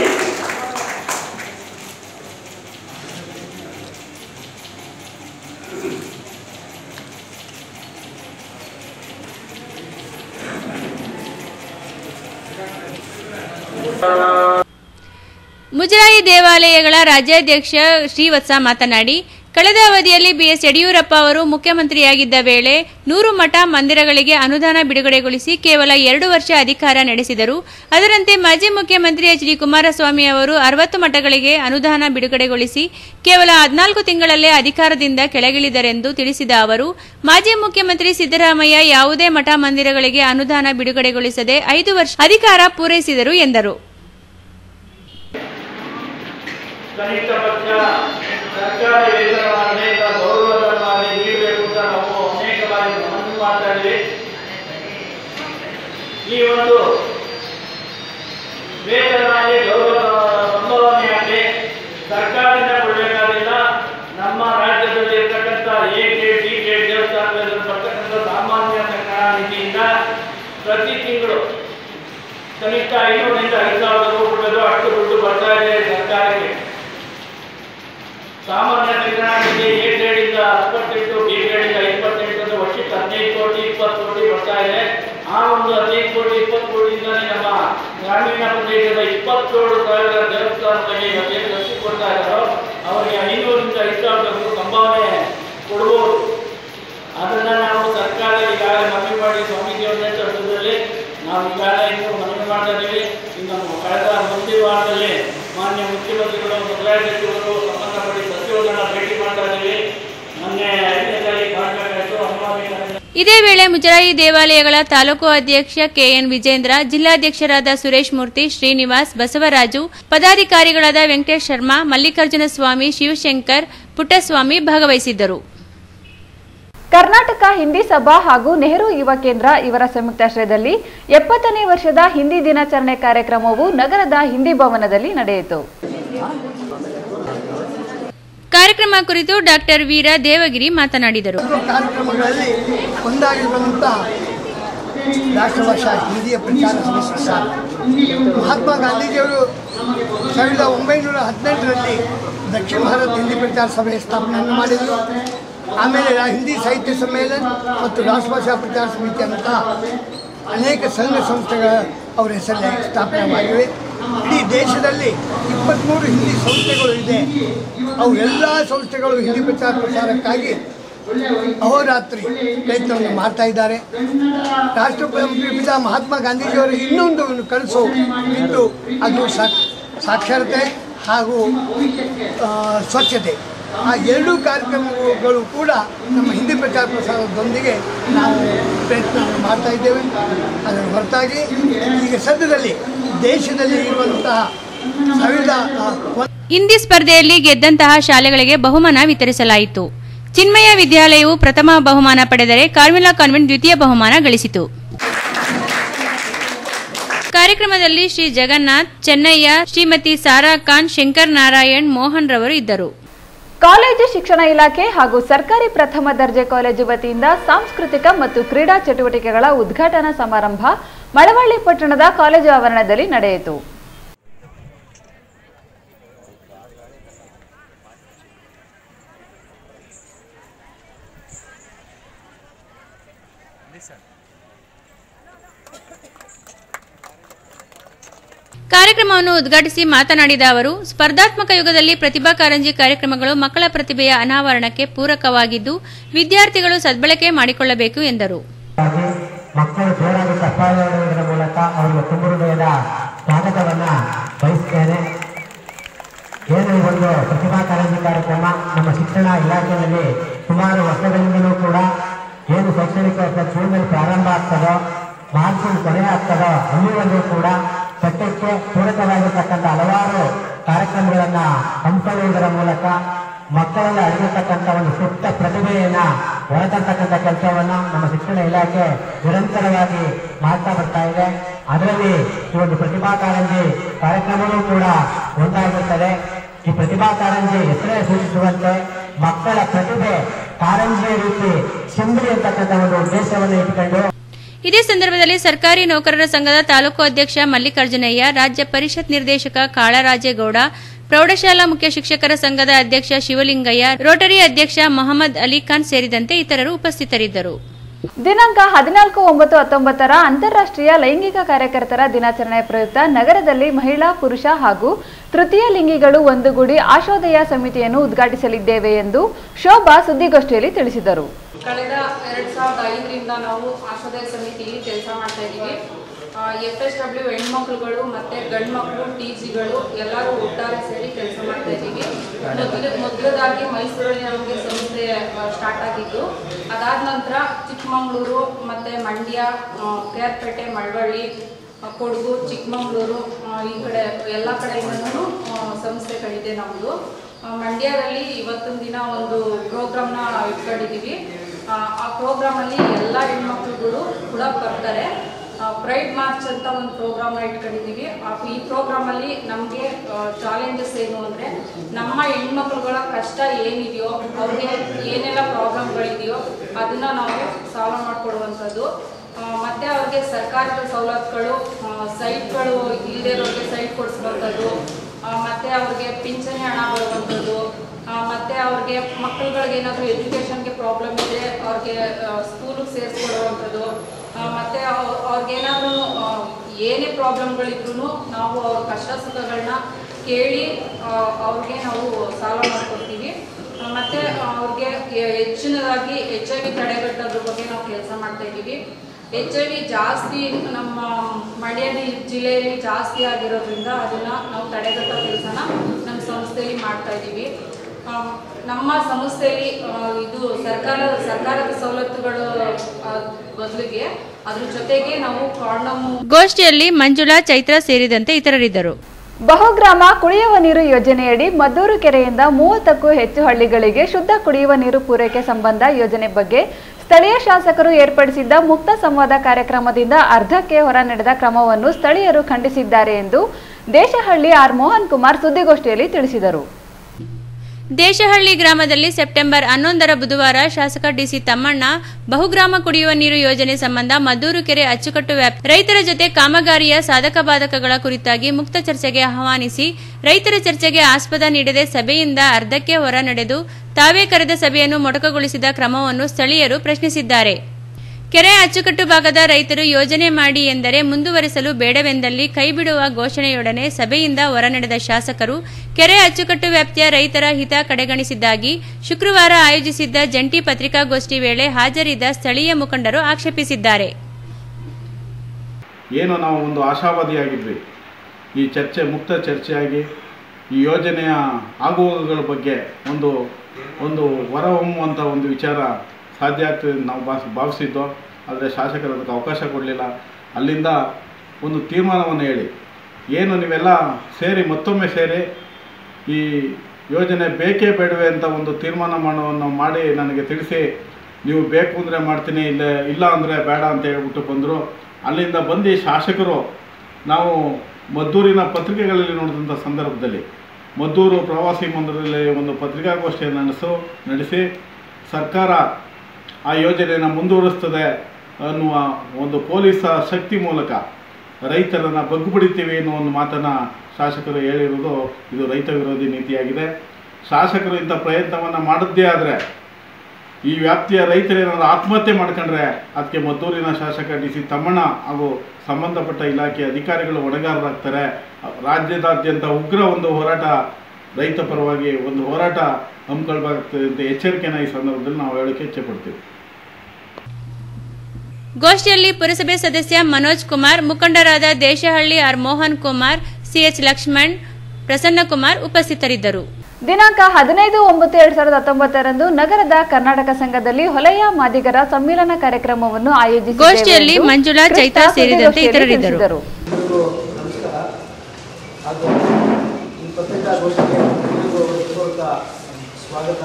ಮುಜರಾಯಿ ದೇವಾಲಯಗಳ ರಾಜ್ಯಾಧ್ಯಕ್ಷ ಶ್ರೀವತ್ಸ ಮಾತನಾಡಿ ಕಳೆದ ಅವಧಿಯಲ್ಲಿ ಬಿಎಸ್ ಯಡಿಯೂರಪ್ಪ ಅವರು ಮುಖ್ಯಮಂತ್ರಿಯಾಗಿದ್ದ ವೇಳೆ ನೂರು ಮಠ ಮಂದಿರಗಳಿಗೆ ಅನುದಾನ ಬಿಡುಗಡೆಗೊಳಿಸಿ ಕೇವಲ ಎರಡು ವರ್ಷ ಅಧಿಕಾರ ನಡೆಸಿದರು ಅದರಂತೆ ಮಾಜಿ ಮುಖ್ಯಮಂತ್ರಿ ಎಚ್ ಡಿ ಕುಮಾರಸ್ವಾಮಿ ಅವರು ಅರವತ್ತು ಮಠಗಳಿಗೆ ಅನುದಾನ ಬಿಡುಗಡೆಗೊಳಿಸಿ ಕೇವಲ ಹದಿನಾಲ್ಕು ತಿಂಗಳಲ್ಲೇ ಅಧಿಕಾರದಿಂದ ಕೆಳಗಿಳಿದರೆಂದು ತಿಳಿಸಿದ ಅವರು ಮಾಜಿ ಮುಖ್ಯಮಂತ್ರಿ ಸಿದ್ದರಾಮಯ್ಯ ಯಾವುದೇ ಮಠ ಮಂದಿರಗಳಿಗೆ ಅನುದಾನ ಬಿಡುಗಡೆಗೊಳಿಸದೆ ಐದು ವರ್ಷ ಅಧಿಕಾರ ಪೂರೈಸಿದರು ಎಂದರು ಕನಿಷ್ಠ ಪಕ್ಷ ಸರ್ಕಾರಿ ವೇತನವನ್ನೇ ಗೌರವಧನವಾಗಿ ನೀಡಬೇಕು ಅಂತ ನಾವು ಅನೇಕ ಬಾರಿ ಮನವಿ ಮಾಡ್ತಾ ಇದ್ದೀವಿ ಈ ಒಂದು ವೇತನವಾಗಿ ಗೌರವ ಸಂಭಾವನೆಯಾಗಿ ಸರ್ಕಾರದಿಂದ ಕೊಡಬೇಕಾಗಿಲ್ಲ ನಮ್ಮ ರಾಜ್ಯದಲ್ಲಿ ಇರ್ತಕ್ಕಂಥ ಎ ಗ್ರೇಡ್ ಡಿ ಗ್ರೇಡ್ ದೇವಸ್ಥಾನದಲ್ಲಿ ಬರ್ತಕ್ಕಂಥ ಸಾಮಾನ್ಯ ಸಂಗ್ರಹ ನಿಧಿಯಿಂದ ಪ್ರತಿ ತಿಂಗಳು ಕನಿಷ್ಠ ಐನೂರರಿಂದ ಐದು ಸಾವಿರ ರೂಪಾಯಿಗಳು ಅಷ್ಟು ದುಡ್ಡು ಬರ್ತಾ ಇದೆ ಸರ್ಕಾರಕ್ಕೆ ಸಾಮಾನ್ಯ ಸಂಗ್ರಹಣೆಗೆ ಎ ಗ್ರೇಡಿಂದ ಹತ್ತೊಂಬತ್ತೆಂಟು ಬಿ ಗ್ರೇಡಿಂದ ಇಪ್ಪತ್ತೆಂಟು ಅಂದ್ರೆ ವರ್ಷಕ್ಕೆ ಹದಿನೈದು ಕೋಟಿ ಇಪ್ಪತ್ತು ಕೋಟಿ ಬರ್ತಾ ಇದೆ ಆ ಒಂದು ಹದಿನೈದು ಕೋಟಿ ಇಪ್ಪತ್ತು ಕೋಟಿಯಿಂದಲೇ ನಮ್ಮ ಗ್ರಾಮೀಣ ಪ್ರದೇಶದ ಇಪ್ಪತ್ತೇಳು ಸಾವಿರ ದೇವಸ್ಥಾನಗಳಿಗೆ ಇವತ್ತೇನು ಲಕ್ಷ ಕೊಡ್ತಾ ಇದ್ದಾರೋ ಅವರಿಗೆ ಐನೂರಿಂದ ಐದು ಸಾವಿರ ರೂಪಾಯಿ ಸಂಭಾವನೆ ಕೊಡ್ಬೋದು ಅದನ್ನ ನಾವು ಸರ್ಕಾರ ಈಗಾಗಲೇ ಮನವಿ ಮಾಡಿ ಸ್ವಾಮೀಜಿಯವರ ನೇತೃತ್ವದಲ್ಲಿ ನಾವು ಈಗಾಗಲೇ ಇನ್ನೂ ಮನವಿ ಮಾಡ್ತಾ ಇದ್ದೀವಿ ಇನ್ನು ಕಳೆದ ಮುಂದಿನ ವಾರದಲ್ಲಿ ಮಾನ್ಯ ಮುಖ್ಯಮಂತ್ರಿಗಳು ಮುದ್ರಾಯ ಸಚಿವರು ಸಂಬಂಧಪಟ್ಟ ಸಚಿವರನ್ನ ಭೇಟಿ ಮಾಡ್ತಾ ಇದ್ದೀವಿ ಮೊನ್ನೆ ಐದನೇ ತಾರೀಕು ಮಾಡಬೇಕಾಯ್ತು ಅನುವಾದ ಇದೇ ವೇಳೆ ಮುಜರಾಯಿ ದೇವಾಲಯಗಳ ತಾಲೂಕು ಅಧ್ಯಕ್ಷ ಕೆಎನ್ ವಿಜೇಂದ್ರ ಜಿಲ್ಲಾಧ್ಯಕ್ಷರಾದ ಸುರೇಶ್ ಮೂರ್ತಿ ಶ್ರೀನಿವಾಸ್ ಬಸವರಾಜು ಪದಾಧಿಕಾರಿಗಳಾದ ವೆಂಕಟೇಶ್ ಶರ್ಮಾ ಮಲ್ಲಿಕಾರ್ಜುನ ಸ್ವಾಮಿ ಶಿವಶಂಕರ್ ಪುಟ್ಟಸ್ವಾಮಿ ಭಾಗವಹಿಸಿದ್ದರು ಕರ್ನಾಟಕ ಹಿಂದಿ ಸಭಾ ಹಾಗೂ ನೆಹರು ಯುವ ಕೇಂದ್ರ ಇವರ ಸಂಯುಕ್ತಾಶ್ರಯದಲ್ಲಿ ಎಪ್ಪತ್ತನೇ ವರ್ಷದ ಹಿಂದಿ ದಿನಾಚರಣೆ ಕಾರ್ಯಕ್ರಮವು ನಗರದ ಹಿಂದಿ ಭವನದಲ್ಲಿ ನಡೆಯಿತು ಕಾರ್ಯಕ್ರಮ ಕುರಿತು ಡಾಕ್ಟರ್ ವೀರ ದೇವಗಿರಿ ಮಾತನಾಡಿದರು ಕಾರ್ಯಕ್ರಮಗಳಲ್ಲಿ ಒಂದಾಗಿರುವಂಥ ರಾಷ್ಟ್ರಭಾಷಾ ಹಿಂದಿಯ ಪ್ರಚಾರ ಸಭೆ ಪ್ರಸಾರ ಮಹಾತ್ಮ ಗಾಂಧೀಜಿಯವರು ಸಾವಿರದ ಒಂಬೈನೂರ ಹದಿನೆಂಟರಲ್ಲಿ ದಕ್ಷಿಣ ಭಾರತ ಹಿಂದಿ ಪ್ರಚಾರ ಸಭೆ ಸ್ಥಾಪನೆಯನ್ನು ಮಾಡಿದರು ಆಮೇಲೆ ರಾ- ಹಿಂದಿ ಸಾಹಿತ್ಯ ಸಮ್ಮೇಳನ ಮತ್ತು ರಾಷ್ಟ್ರಭಾಷಾ ಪ್ರಚಾರ ಸಮಿತಿ ಅಂತ ಅನೇಕ ಸಂಘ ಸಂಸ್ಥೆಗಳ ಅವರ ಹೆಸರಲ್ಲಿ ಸ್ಥಾಪನೆವಾಗಿವೆ ಇಡೀ ದೇಶದಲ್ಲಿ ಇಪ್ಪತ್ತ್ಮೂರು ಹಿಂದಿ ಸಂಸ್ಥೆಗಳು ಇದೆ ಅವು ಎಲ್ಲ ಸಂಸ್ಥೆಗಳು ಹಿಂದಿ ಪ್ರಚಾರ ಪ್ರಸಾರಕ್ಕಾಗಿ ಅಹೋರಾತ್ರಿ ಪ್ರಯತ್ನವನ್ನು ಮಾಡ್ತಾ ಇದ್ದಾರೆ ರಾಷ್ಟ್ರಪಿತ ಮಹಾತ್ಮ ಗಾಂಧೀಜಿಯವರ ಇನ್ನೊಂದು ಕನಸು ಇದ್ದು ಅದು ಸಾಕ್- ಸಾಕ್ಷರತೆ ಹಾಗೂ ಆ, ಸ್ವಚ್ಛತೆ ಆ ಎರಡೂ ಕಾರ್ಯಕ್ರಮಗಳು ಕೂಡ ನಮ್ಮ ಹಿಂದಿ ಪ್ರಚಾರ ಪ್ರಸಾರದೊಂದಿಗೆ ನಾವು ಪ್ರಯತ್ನವನ್ನು ಮಾಡ್ತಾ ಇದ್ದೇವೆ ಅದರ ಹೊರತಾಗಿ ಈಗ ಸದ್ಯದಲ್ಲಿ ದೇಶದಲ್ಲಿ ಇರುವಂತಹ ಸಾವಿರದ ಆ, ಒಂದು ಹಿಂದಿ ಸ್ಪರ್ಧೆಯಲ್ಲಿ ಗೆದ್ದಂತಹ ಶಾಲೆಗಳಿಗೆ ಬಹುಮಾನ ವಿತರಿಸಲಾಯಿತು ಚಿನ್ಮಯ ವಿದ್ಯಾಲಯವು ಪ್ರಥಮ ಬಹುಮಾನ ಪಡೆದರೆ ಕಾರ್ಮಿಲಾ ಕಾನ್ವೆಂಟ್ ದ್ವಿತೀಯ ಬಹುಮಾನ ಗಳಿಸಿತು ಕಾರ್ಯಕ್ರಮದಲ್ಲಿ ಶ್ರೀ ಜಗನ್ನಾಥ್ ಚೆನ್ನಯ್ಯ ಶ್ರೀಮತಿ ಸಾರಾ ಖಾನ್ ಶಂಕರ್ ನಾರಾಯಣ್ ಮೋಹನ್ ರವರು ಇದ್ದರು ಕಾಲೇಜು ಶಿಕ್ಷಣ ಇಲಾಖೆ ಹಾಗೂ ಸರ್ಕಾರಿ ಪ್ರಥಮ ದರ್ಜೆ ಕಾಲೇಜು ವತಿಯಿಂದ ಸಾಂಸ್ಕೃತಿಕ ಮತ್ತು ಕ್ರೀಡಾ ಚಟುವಟಿಕೆಗಳ ಉದ್ಘಾಟನಾ ಸಮಾರಂಭ ಮಳವಳ್ಳಿ ಪಟ್ಟಣದ ಕಾಲೇಜು ಆವರಣದಲ್ಲಿ ನಡೆಯಿತು ಕಾರ್ಯಕ್ರಮವನ್ನು ಉದ್ಘಾಟಿಸಿ ಮಾತನಾಡಿದ ಅವರು ಸ್ಪರ್ಧಾತ್ಮಕ ಯುಗದಲ್ಲಿ ಪ್ರತಿಭಾ ಕಾರಂಜಿ ಕಾರ್ಯಕ್ರಮಗಳು ಮಕ್ಕಳ ಪ್ರತಿಭೆಯ ಅನಾವರಣಕ್ಕೆ ಪೂರಕವಾಗಿದ್ದು ವಿದ್ಯಾರ್ಥಿಗಳು ಸದ್ಬಳಕೆ ಮಾಡಿಕೊಳ್ಳಬೇಕು ಎಂದರು ಹಾಗಾಗಿ ಮಕ್ಕಳು ಜೋರಾಗಿ ಚಪ್ಪಾಳೆ ಹೊಡೆಯುವುದರ ಮೂಲಕ ಅವರಿಗೆ ತುಂಬ ಹೃದಯದ ಸ್ವಾಗತವನ್ನ ಬಯಸ್ತೇನೆ ಏನು ಈ ಒಂದು ಪ್ರತಿಭಾ ಕಾರಂಜಿ ಕಾರ್ಯಕ್ರಮ ನಮ್ಮ ಶಿಕ್ಷಣ ಇಲಾಖೆಯಲ್ಲಿ ಸುಮಾರು ವರ್ಷಗಳಿಂದಲೂ ಕೂಡ ಏನು ಶೈಕ್ಷಣಿಕ ವರ್ಷ ಜೂನ್ನಲ್ಲಿ ಪ್ರಾರಂಭ ಆಗ್ತದೋ ಮಾರ್ಚ್ ಕೊನೆ ಆಗ್ತದೋ ಅಲ್ಲಿವರೆಗೂ ಕೂಡ ಸತ್ಯಕ್ಕೆ ಪೂರಕವಾಗಿರ್ತಕ್ಕಂಥ ಹಲವಾರು ಕಾರ್ಯಕ್ರಮಗಳನ್ನ ಹಮ್ಮಿಕೊಳ್ಳುವುದರ ಮೂಲಕ ಮಕ್ಕಳಲ್ಲಿ ಅಡಗಿರ್ತಕ್ಕಂಥ ಒಂದು ಸುಪ್ತ ಪ್ರತಿಭೆಯನ್ನ ಹೊರತರ್ತಕ್ಕಂಥ ಕೆಲಸವನ್ನ ನಮ್ಮ ಶಿಕ್ಷಣ ಇಲಾಖೆ ನಿರಂತರವಾಗಿ ಮಾಡ್ತಾ ಬರ್ತಾ ಇದೆ ಅದರಲ್ಲಿ ಈ ಒಂದು ಪ್ರತಿಭಾ ಕಾರಂಜಿ ಕಾರ್ಯಕ್ರಮವೂ ಕೂಡ ಒಂದಾಗಿರುತ್ತದೆ ಈ ಪ್ರತಿಭಾ ಕಾರಂಜಿ ಹೆಸರೇ ಸೂಚಿಸುವಂತೆ ಮಕ್ಕಳ ಪ್ರತಿಭೆ ಕಾರಂಜಿಯ ರೀತಿ ಸಿಂಬಿ ಅಂತಕ್ಕಂಥ ಒಂದು ಉದ್ದೇಶವನ್ನು ಇಟ್ಟುಕೊಂಡು ಇದೇ ಸಂದರ್ಭದಲ್ಲಿ ಸರ್ಕಾರಿ ನೌಕರರ ಸಂಘದ ತಾಲೂಕು ಅಧ್ಯಕ್ಷ ಮಲ್ಲಿಕಾರ್ಜುನಯ್ಯ ರಾಜ್ಯ ಪರಿಷತ್ ನಿರ್ದೇಶಕ ಕಾಳರಾಜೇಗೌಡ ಪ್ರೌಢಶಾಲಾ ಮುಖ್ಯ ಶಿಕ್ಷಕರ ಸಂಘದ ಅಧ್ಯಕ್ಷ ಶಿವಲಿಂಗಯ್ಯ ರೋಟರಿ ಅಧ್ಯಕ್ಷ ಮೊಹಮ್ಮದ್ ಅಲಿ ಖಾನ್ ಸೇರಿದಂತೆ ಇತರರು ಉಪಸ್ಥಿತರಿದ್ದರು ದಿನಾಂಕ ಹದಿನಾಲ್ಕು ಒಂಬತ್ತು ಹತ್ತೊಂಬತ್ತರ ಅಂತಾರಾಷ್ಟ್ರೀಯ ಲೈಂಗಿಕ ಕಾರ್ಯಕರ್ತರ ದಿನಾಚರಣೆ ಪ್ರಯುಕ್ತ ನಗರದಲ್ಲಿ ಮಹಿಳಾ ಪುರುಷ ಹಾಗೂ ತೃತೀಯ ಲಿಂಗಿಗಳು ಒಂದುಗೂಡಿ ಆಶೋದಯ ಸಮಿತಿಯನ್ನು ಉದ್ಘಾಟಿಸಲಿದ್ದೇವೆ ಎಂದು ಶೋಭಾ ಸುದ್ದಿಗೋಷ್ಠಿಯಲ್ಲಿ ತಿಳಿಸಿದರು ಕಳೆದ ಎರಡು ಸಾವಿರದ ಐದರಿಂದ ನಾವು ಆಶೋದಯ ಸಮಿತಿಯಲ್ಲಿ ಕೆಲಸ ಮಾಡ್ತಾ ಇದ್ದೀವಿ ಎಫ್ ಎಸ್ ಡಬ್ಲ್ಯೂ ಹೆಣ್ಮಕ್ಳುಗಳು ಮತ್ತು ಗಂಡು ಮಕ್ಕಳು ಟಿ ಜಿಗಳು ಎಲ್ಲರೂ ಒಟ್ಟಾರೆ ಸೇರಿ ಕೆಲಸ ಮಾಡ್ತಾ ಇದ್ದೀವಿ ಮೊದಲು ಮೊದಲದಾಗಿ ಮೈಸೂರಲ್ಲಿ ನಮಗೆ ಸಂಸ್ಥೆ ಸ್ಟಾರ್ಟ್ ಆಗಿದ್ದು ಅದಾದ ನಂತರ ಚಿಕ್ಕಮಗಳೂರು ಮತ್ತು ಮಂಡ್ಯ ಆ, ಕೆ.ಆರ್.ಪೇಟೆ ಮಳವಳ್ಳಿ ಆ, ಕೊಡಗು ಚಿಕ್ಕಮಗಳೂರು ಆ, ಈ ಕಡೆ ಎಲ್ಲ ಕಡೆಯಿಂದನೂ ಆ, ಸಂಸ್ಥೆಗಳಿದೆ ನಮ್ಮದು ಮಂಡ್ಯದಲ್ಲಿ ಇವತ್ತಿನ ದಿನ ಒಂದು ಪ್ರೋಗ್ರಾಮ್ನ ಇಟ್ಕೊಂಡಿದ್ದೀವಿ ಆ, ಆ ಪ್ರೋಗ್ರಾಮಲ್ಲಿ ಎಲ್ಲ ಹೆಣ್ಮಕ್ಳುಗಳು ಕೂಡ ಬರ್ತಾರೆ ಪ್ರೈಡ್ ಮಾರ್ಚ್ ಅಂತ ಒಂದು ಪ್ರೋಗ್ರಾಮ್ನ ಇಟ್ಕೊಂಡಿದ್ದೀವಿ ಆ, ಈ ಪ್ರೋಗ್ರಾಮಲ್ಲಿ ನಮಗೆ ಚಾಲೆಂಜಸ್ ಏನು ಅಂದರೆ ನಮ್ಮ ಹೆಣ್ಮಕ್ಳುಗಳ ಕಷ್ಟ ಏನಿದೆಯೋ ಅವ್ರಿಗೆ ಏನೆಲ್ಲ ಪ್ರಾಬ್ಲಮ್ಗಳಿದೆಯೋ ಅದನ್ನು ನಾವು ಸಾಲ್ವ್ ಮಾಡಿಕೊಡುವಂಥದ್ದು ಆ, ಮತ್ತೆ ಅವ್ರಿಗೆ ಸರ್ಕಾರದ ಸವಲತ್ತುಗಳು ಸೈಟ್ಗಳು ಇಲ್ಲದೇ ಇರೋರಿಗೆ ಸೈಟ್ ಕೊಡಿಸುವಂಥದ್ದು ಆ, ಮತ್ತೆ ಅವ್ರಿಗೆ ಪಿಂಚಣಿ ಹಣ ಬರುವಂಥದ್ದು ಆ, ಮತ್ತೆ ಅವ್ರಿಗೆ ಮಕ್ಕಳುಗಳಿಗೆ ಏನಾದರೂ ಎಜುಕೇಷನ್ಗೆ ಪ್ರಾಬ್ಲಮ್ ಇದೆ ಅವ್ರಿಗೆ ಸ್ಕೂಲಿಗೆ ಸೇರಿಸ್ಕೊಡುವಂಥದ್ದು ಆ, ಮತ್ತೆ ಅವ್- ಅವ್ರಿಗೇನಾದ್ರೂ ಆ, ಏನೇ ಪ್ರಾಬ್ಲಮ್ಗಳಿದ್ರು ನಾವು ಅವ್ರ ಕಷ್ಟ ಸುಖಗಳನ್ನ ಕೇಳಿ ಆ, ಅವ್ರಿಗೆ ನಾವು ಸಾಲ್ವ್ ಮಾಡ್ಕೊಡ್ತೀವಿ ಆ, ಮತ್ತೆ ಅವ್ರಿಗೆ ಎ- ಹೆಚ್ಚಿನದಾಗಿ ಎಚ್ ಐ ವಿ ತಡೆಗಟ್ಟೋದ್ರ ಬಗ್ಗೆ ನಾವು ಕೆಲಸ ಮಾಡ್ತಾ ಇದ್ದೀವಿ ಎಚ್ ಐ ವಿ ಜಾಸ್ತಿ ನಮ್ಮ ಮಂಡ್ಯ ಜಿ- ಜಿಲ್ಲೆಯಲ್ಲಿ ಜಾಸ್ತಿ ಆಗಿರೋದ್ರಿಂದ ಅದನ್ನ ನಾವು ತಡೆಗಟ್ಟೋ ಕೆಲಸನ ನಮ್ಮ ಸಂಸ್ಥೆಯಲ್ಲಿ ಮಾಡ್ತಾ ಇದ್ದೀವಿ ಆ, ನಮ್ಮ ಸಂಸ್ಥೆಯಲ್ಲಿ ಆ, ಇದು ಸರ್ಕಾರ ಸರ್ಕಾರದ ಸವಲತ್ತುಗಳು ಆ, ಬದಲಿಗೆ ಅದ್ರ ಜೊತೆಗೆ ನಾವು ಕಾಂಡಮು ಗೋಷ್ಠಿಯಲ್ಲಿ ಮಂಜುಳಾ ಚೈತ್ರ ಸೇರಿದಂತೆ ಇತರರಿದ್ದರು ಬಹುಗ್ರಾಮ ಕುಡಿಯುವ ನೀರು ಯೋಜನೆಯಡಿ ಮದ್ದೂರು ಕೆರೆಯಿಂದ ಮೂವತ್ತಕ್ಕೂ ಹೆಚ್ಚು ಹಳ್ಳಿಗಳಿಗೆ ಶುದ್ಧ ಕುಡಿಯುವ ನೀರು ಪೂರೈಕೆ ಸಂಬಂಧ ಯೋಜನೆ ಬಗ್ಗೆ ಸ್ಥಳೀಯ ಶಾಸಕರು ಏರ್ಪಡಿಸಿದ್ದ ಮುಕ್ತ ಸಂವಾದ ಕಾರ್ಯಕ್ರಮದಿಂದ ಅರ್ಧಕ್ಕೆ ಹೊರ ನಡೆದ ಕ್ರಮವನ್ನು ಸ್ಥಳೀಯರು ಖಂಡಿಸಿದ್ದಾರೆ ಎಂದು ದೇಶಹಳ್ಳಿ ಆರ್ ಮೋಹನ್ ಕುಮಾರ್ ಸುದ್ದಿಗೋಷ್ಠಿಯಲ್ಲಿ ತಿಳಿಸಿದರು ದೇಶಹಳ್ಳಿ ಗ್ರಾಮದಲ್ಲಿ ಸೆಪ್ಟೆಂಬರ್ ಹನ್ನೊಂದರ ಬುಧವಾರ ಶಾಸಕ ಡಿಸಿ ತಮ್ಮಣ್ಣ ಬಹುಗ್ರಾಮ ಕುಡಿಯುವ ನೀರು ಯೋಜನೆ ಸಂಬಂಧ ಮದ್ದೂರು ಕೆರೆ ಅಚ್ಚುಕಟ್ಟು ವ್ಯಾಪ್ತಿ ರೈತರ ಜೊತೆ ಕಾಮಗಾರಿಯ ಸಾಧಕ ಬಾಧಕಗಳ ಕುರಿತಾಗಿ ಮುಕ್ತ ಚರ್ಚೆಗೆ ಆಹ್ವಾನಿಸಿ ರೈತರ ಚರ್ಚೆಗೆ ಆಸ್ಪದ ನೀಡದೆ ಸಭೆಯಿಂದ ಅರ್ಧಕ್ಕೆ ಹೊರ ನಡೆದು ತಾವೇ ಕರೆದ ಸಭೆಯನ್ನು ಮೊಟಕುಗೊಳಿಸಿದ ಕ್ರಮವನ್ನು ಸ್ಥಳೀಯರು ಪ್ರಶ್ನಿಸಿದ್ದಾರೆ ಕೆರೆ ಅಚ್ಚುಕಟ್ಟು ಭಾಗದ ರೈತರು ಯೋಜನೆ ಮಾಡಿ ಎಂದರೆ ಮುಂದುವರೆಸಲು ಬೇಡವೆಂದಲ್ಲಿ ಕೈಬಿಡುವ ಘೋಷಣೆಯೊಡನೆ ಸಭೆಯಿಂದ ಹೊರನಡೆದ ಶಾಸಕರು ಕೆರೆ ಅಚ್ಚುಕಟ್ಟು ವ್ಯಾಪ್ತಿಯ ರೈತರ ಹಿತ ಕಡೆಗಣಿಸಿದ್ದಾಗಿ ಶುಕ್ರವಾರ ಆಯೋಜಿಸಿದ್ದ ಜಂಟಿ ಪತ್ರಿಕಾಗೋಷ್ಠಿ ವೇಳೆ ಹಾಜರಿದ್ದ ಸ್ಥಳೀಯ ಮುಖಂಡರು ಆಕ್ಷೇಪಿಸಿದ್ದಾರೆ ಏನು ನಾವು ಒಂದು ಆಶಾವಾದಿಯಾಗಿದ್ವಿ ಈ ಚರ್ಚೆ ಮುಕ್ತ ಚರ್ಚೆಯಾಗಿ ಈ ಯೋಜನೆಯ ಆಗುಹೋಗುಗಳ ಬಗ್ಗೆ ಒಂದು ಒಂದು ಹೊರಹೊಮ್ಮುವಂಥ ಒಂದು ವಿಚಾರ ಸಾಧ್ಯ ಆಗ್ತದೆ ಅಂತ ನಾವು ಭಾಸ್ ಭಾವಿಸಿದ್ದೋ ಆದರೆ ಶಾಸಕರು ಅದಕ್ಕೆ ಅವಕಾಶ ಕೊಡಲಿಲ್ಲ ಅಲ್ಲಿಂದ ಒಂದು ತೀರ್ಮಾನವನ್ನು ಹೇಳಿ ಏನು ನೀವೆಲ್ಲ ಸೇರಿ ಮತ್ತೊಮ್ಮೆ ಸೇರಿ ಈ ಯೋಜನೆ ಬೇಕೇ ಬೇಡವೆ ಅಂತ ಒಂದು ತೀರ್ಮಾನ ಮಾಡೋವನ್ನು ಮಾಡಿ ನನಗೆ ತಿಳಿಸಿ ನೀವು ಬೇಕು ಅಂದರೆ ಮಾಡ್ತೀನಿ ಇಲ್ಲ ಇಲ್ಲ ಅಂದರೆ ಬೇಡ ಅಂತ ಹೇಳ್ಬಿಟ್ಟು ಬಂದರು ಅಲ್ಲಿಂದ ಬಂದು ಶಾಸಕರು ನಾವು ಮದ್ದೂರಿನ ಪತ್ರಿಕೆಗಳಲ್ಲಿ ನೋಡಿದಂಥ ಸಂದರ್ಭದಲ್ಲಿ ಮದ್ದೂರು ಪ್ರವಾಸಿ ಮಂದಿರದಲ್ಲಿ ಒಂದು ಪತ್ರಿಕಾಗೋಷ್ಠಿಯನ್ನು ನಡೆಸು ನಡೆಸಿ ಸರ್ಕಾರ ಆ ಯೋಜನೆಯನ್ನು ಮುಂದುವರಿಸ್ತದೆ ಅನ್ನುವ ಒಂದು ಪೊಲೀಸ ಶಕ್ತಿ ಮೂಲಕ ರೈತರನ್ನು ಬಗ್ಗುಬಿಡಿತೀವಿ ಅನ್ನೋ ಒಂದು ಮಾತನ್ನು ಶಾಸಕರು ಹೇಳಿರುವುದು ಇದು ರೈತ ವಿರೋಧಿ ನೀತಿಯಾಗಿದೆ ಶಾಸಕರು ಇಂಥ ಪ್ರಯತ್ನವನ್ನು ಮಾಡಿದ್ದೇ ಆದರೆ ಈ ವ್ಯಾಪ್ತಿಯ ರೈತರೇನಾದ್ರು ಆತ್ಮಹತ್ಯೆ ಮಾಡ್ಕೊಂಡ್ರೆ ಅದಕ್ಕೆ ಮದ್ದೂರಿನ ಶಾಸಕ ಡಿ ಸಿ ತಮ್ಮಣ್ಣ ಹಾಗೂ ಸಂಬಂಧಪಟ್ಟ ಇಲಾಖೆ ಅಧಿಕಾರಿಗಳು ಹೊಣೆಗಾರರಾಗ್ತಾರೆ ರಾಜ್ಯದಾದ್ಯಂತ ಉಗ್ರ ಒಂದು ಹೋರಾಟ ರೈತ ಪರವಾಗಿ ಒಂದು ಹೋರಾಟ ಹಮ್ಮಿಕೊಳ್ಬೇಕಾಗ್ತದೆ ಅಂತ ಎಚ್ಚರಿಕೆನ ಈ ಸಂದರ್ಭದಲ್ಲಿ ನಾವು ಹೇಳಕ್ಕೆ ಇಚ್ಛೆ ಪಡ್ತೀವಿ ಗೋಷ್ಠಿಯಲ್ಲಿ ಪುರಸಭೆ ಸದಸ್ಯ ಮನೋಜ್ ಕುಮಾರ್ ಮುಖಂಡರಾದ ದೇಶಹಳ್ಳಿ ಆರ್ ಮೋಹನ್ ಕುಮಾರ್ ಸಿಎಚ್ ಲಕ್ಷ್ಮಣ್ ಪ್ರಸನ್ನ ಕುಮಾರ್ ಉಪಸ್ಥಿತರಿದ್ದರು ದಿನಾಂಕ ಹದಿನೈದು ಒಂಬತ್ತು ಎರಡ್ ಸಾವಿರದ ಹತ್ತೊಂಬತ್ತರಂದು ನಗರದ ಕರ್ನಾಟಕ ಸಂಘದಲ್ಲಿ ಹೊಲೆಯ ಮಾದಿಗರ ಸಮ್ಮಿಲನ ಕಾರ್ಯಕ್ರಮವನ್ನು ಆಯೋಜಿಸಿದ್ದೇವೆ ಗೋಷ್ಠಿಯಲ್ಲಿ ಎಂದು ಮಂಜುಳಾ, ಕ್ರಿಸ್ತ ಚೈತಾ ಸೇರಿದಂತೆ ಸುದ್ದಿಗೋಷ್ಠಿಯಲ್ಲಿ ಇತರರಿದ್ದರು. ತಿಳಿಸಿದರು. ಎಲ್ರಿಗೂ ನಮಸ್ಕಾರ ಹಾಗೂ ಈ ಪತ್ರಿಕಾಗೋಷ್ಠಿಗೆ ಎಲ್ರಿಗೂ ಹೃತ್ಪೂರ್ವಕ ಸ್ವಾಗತ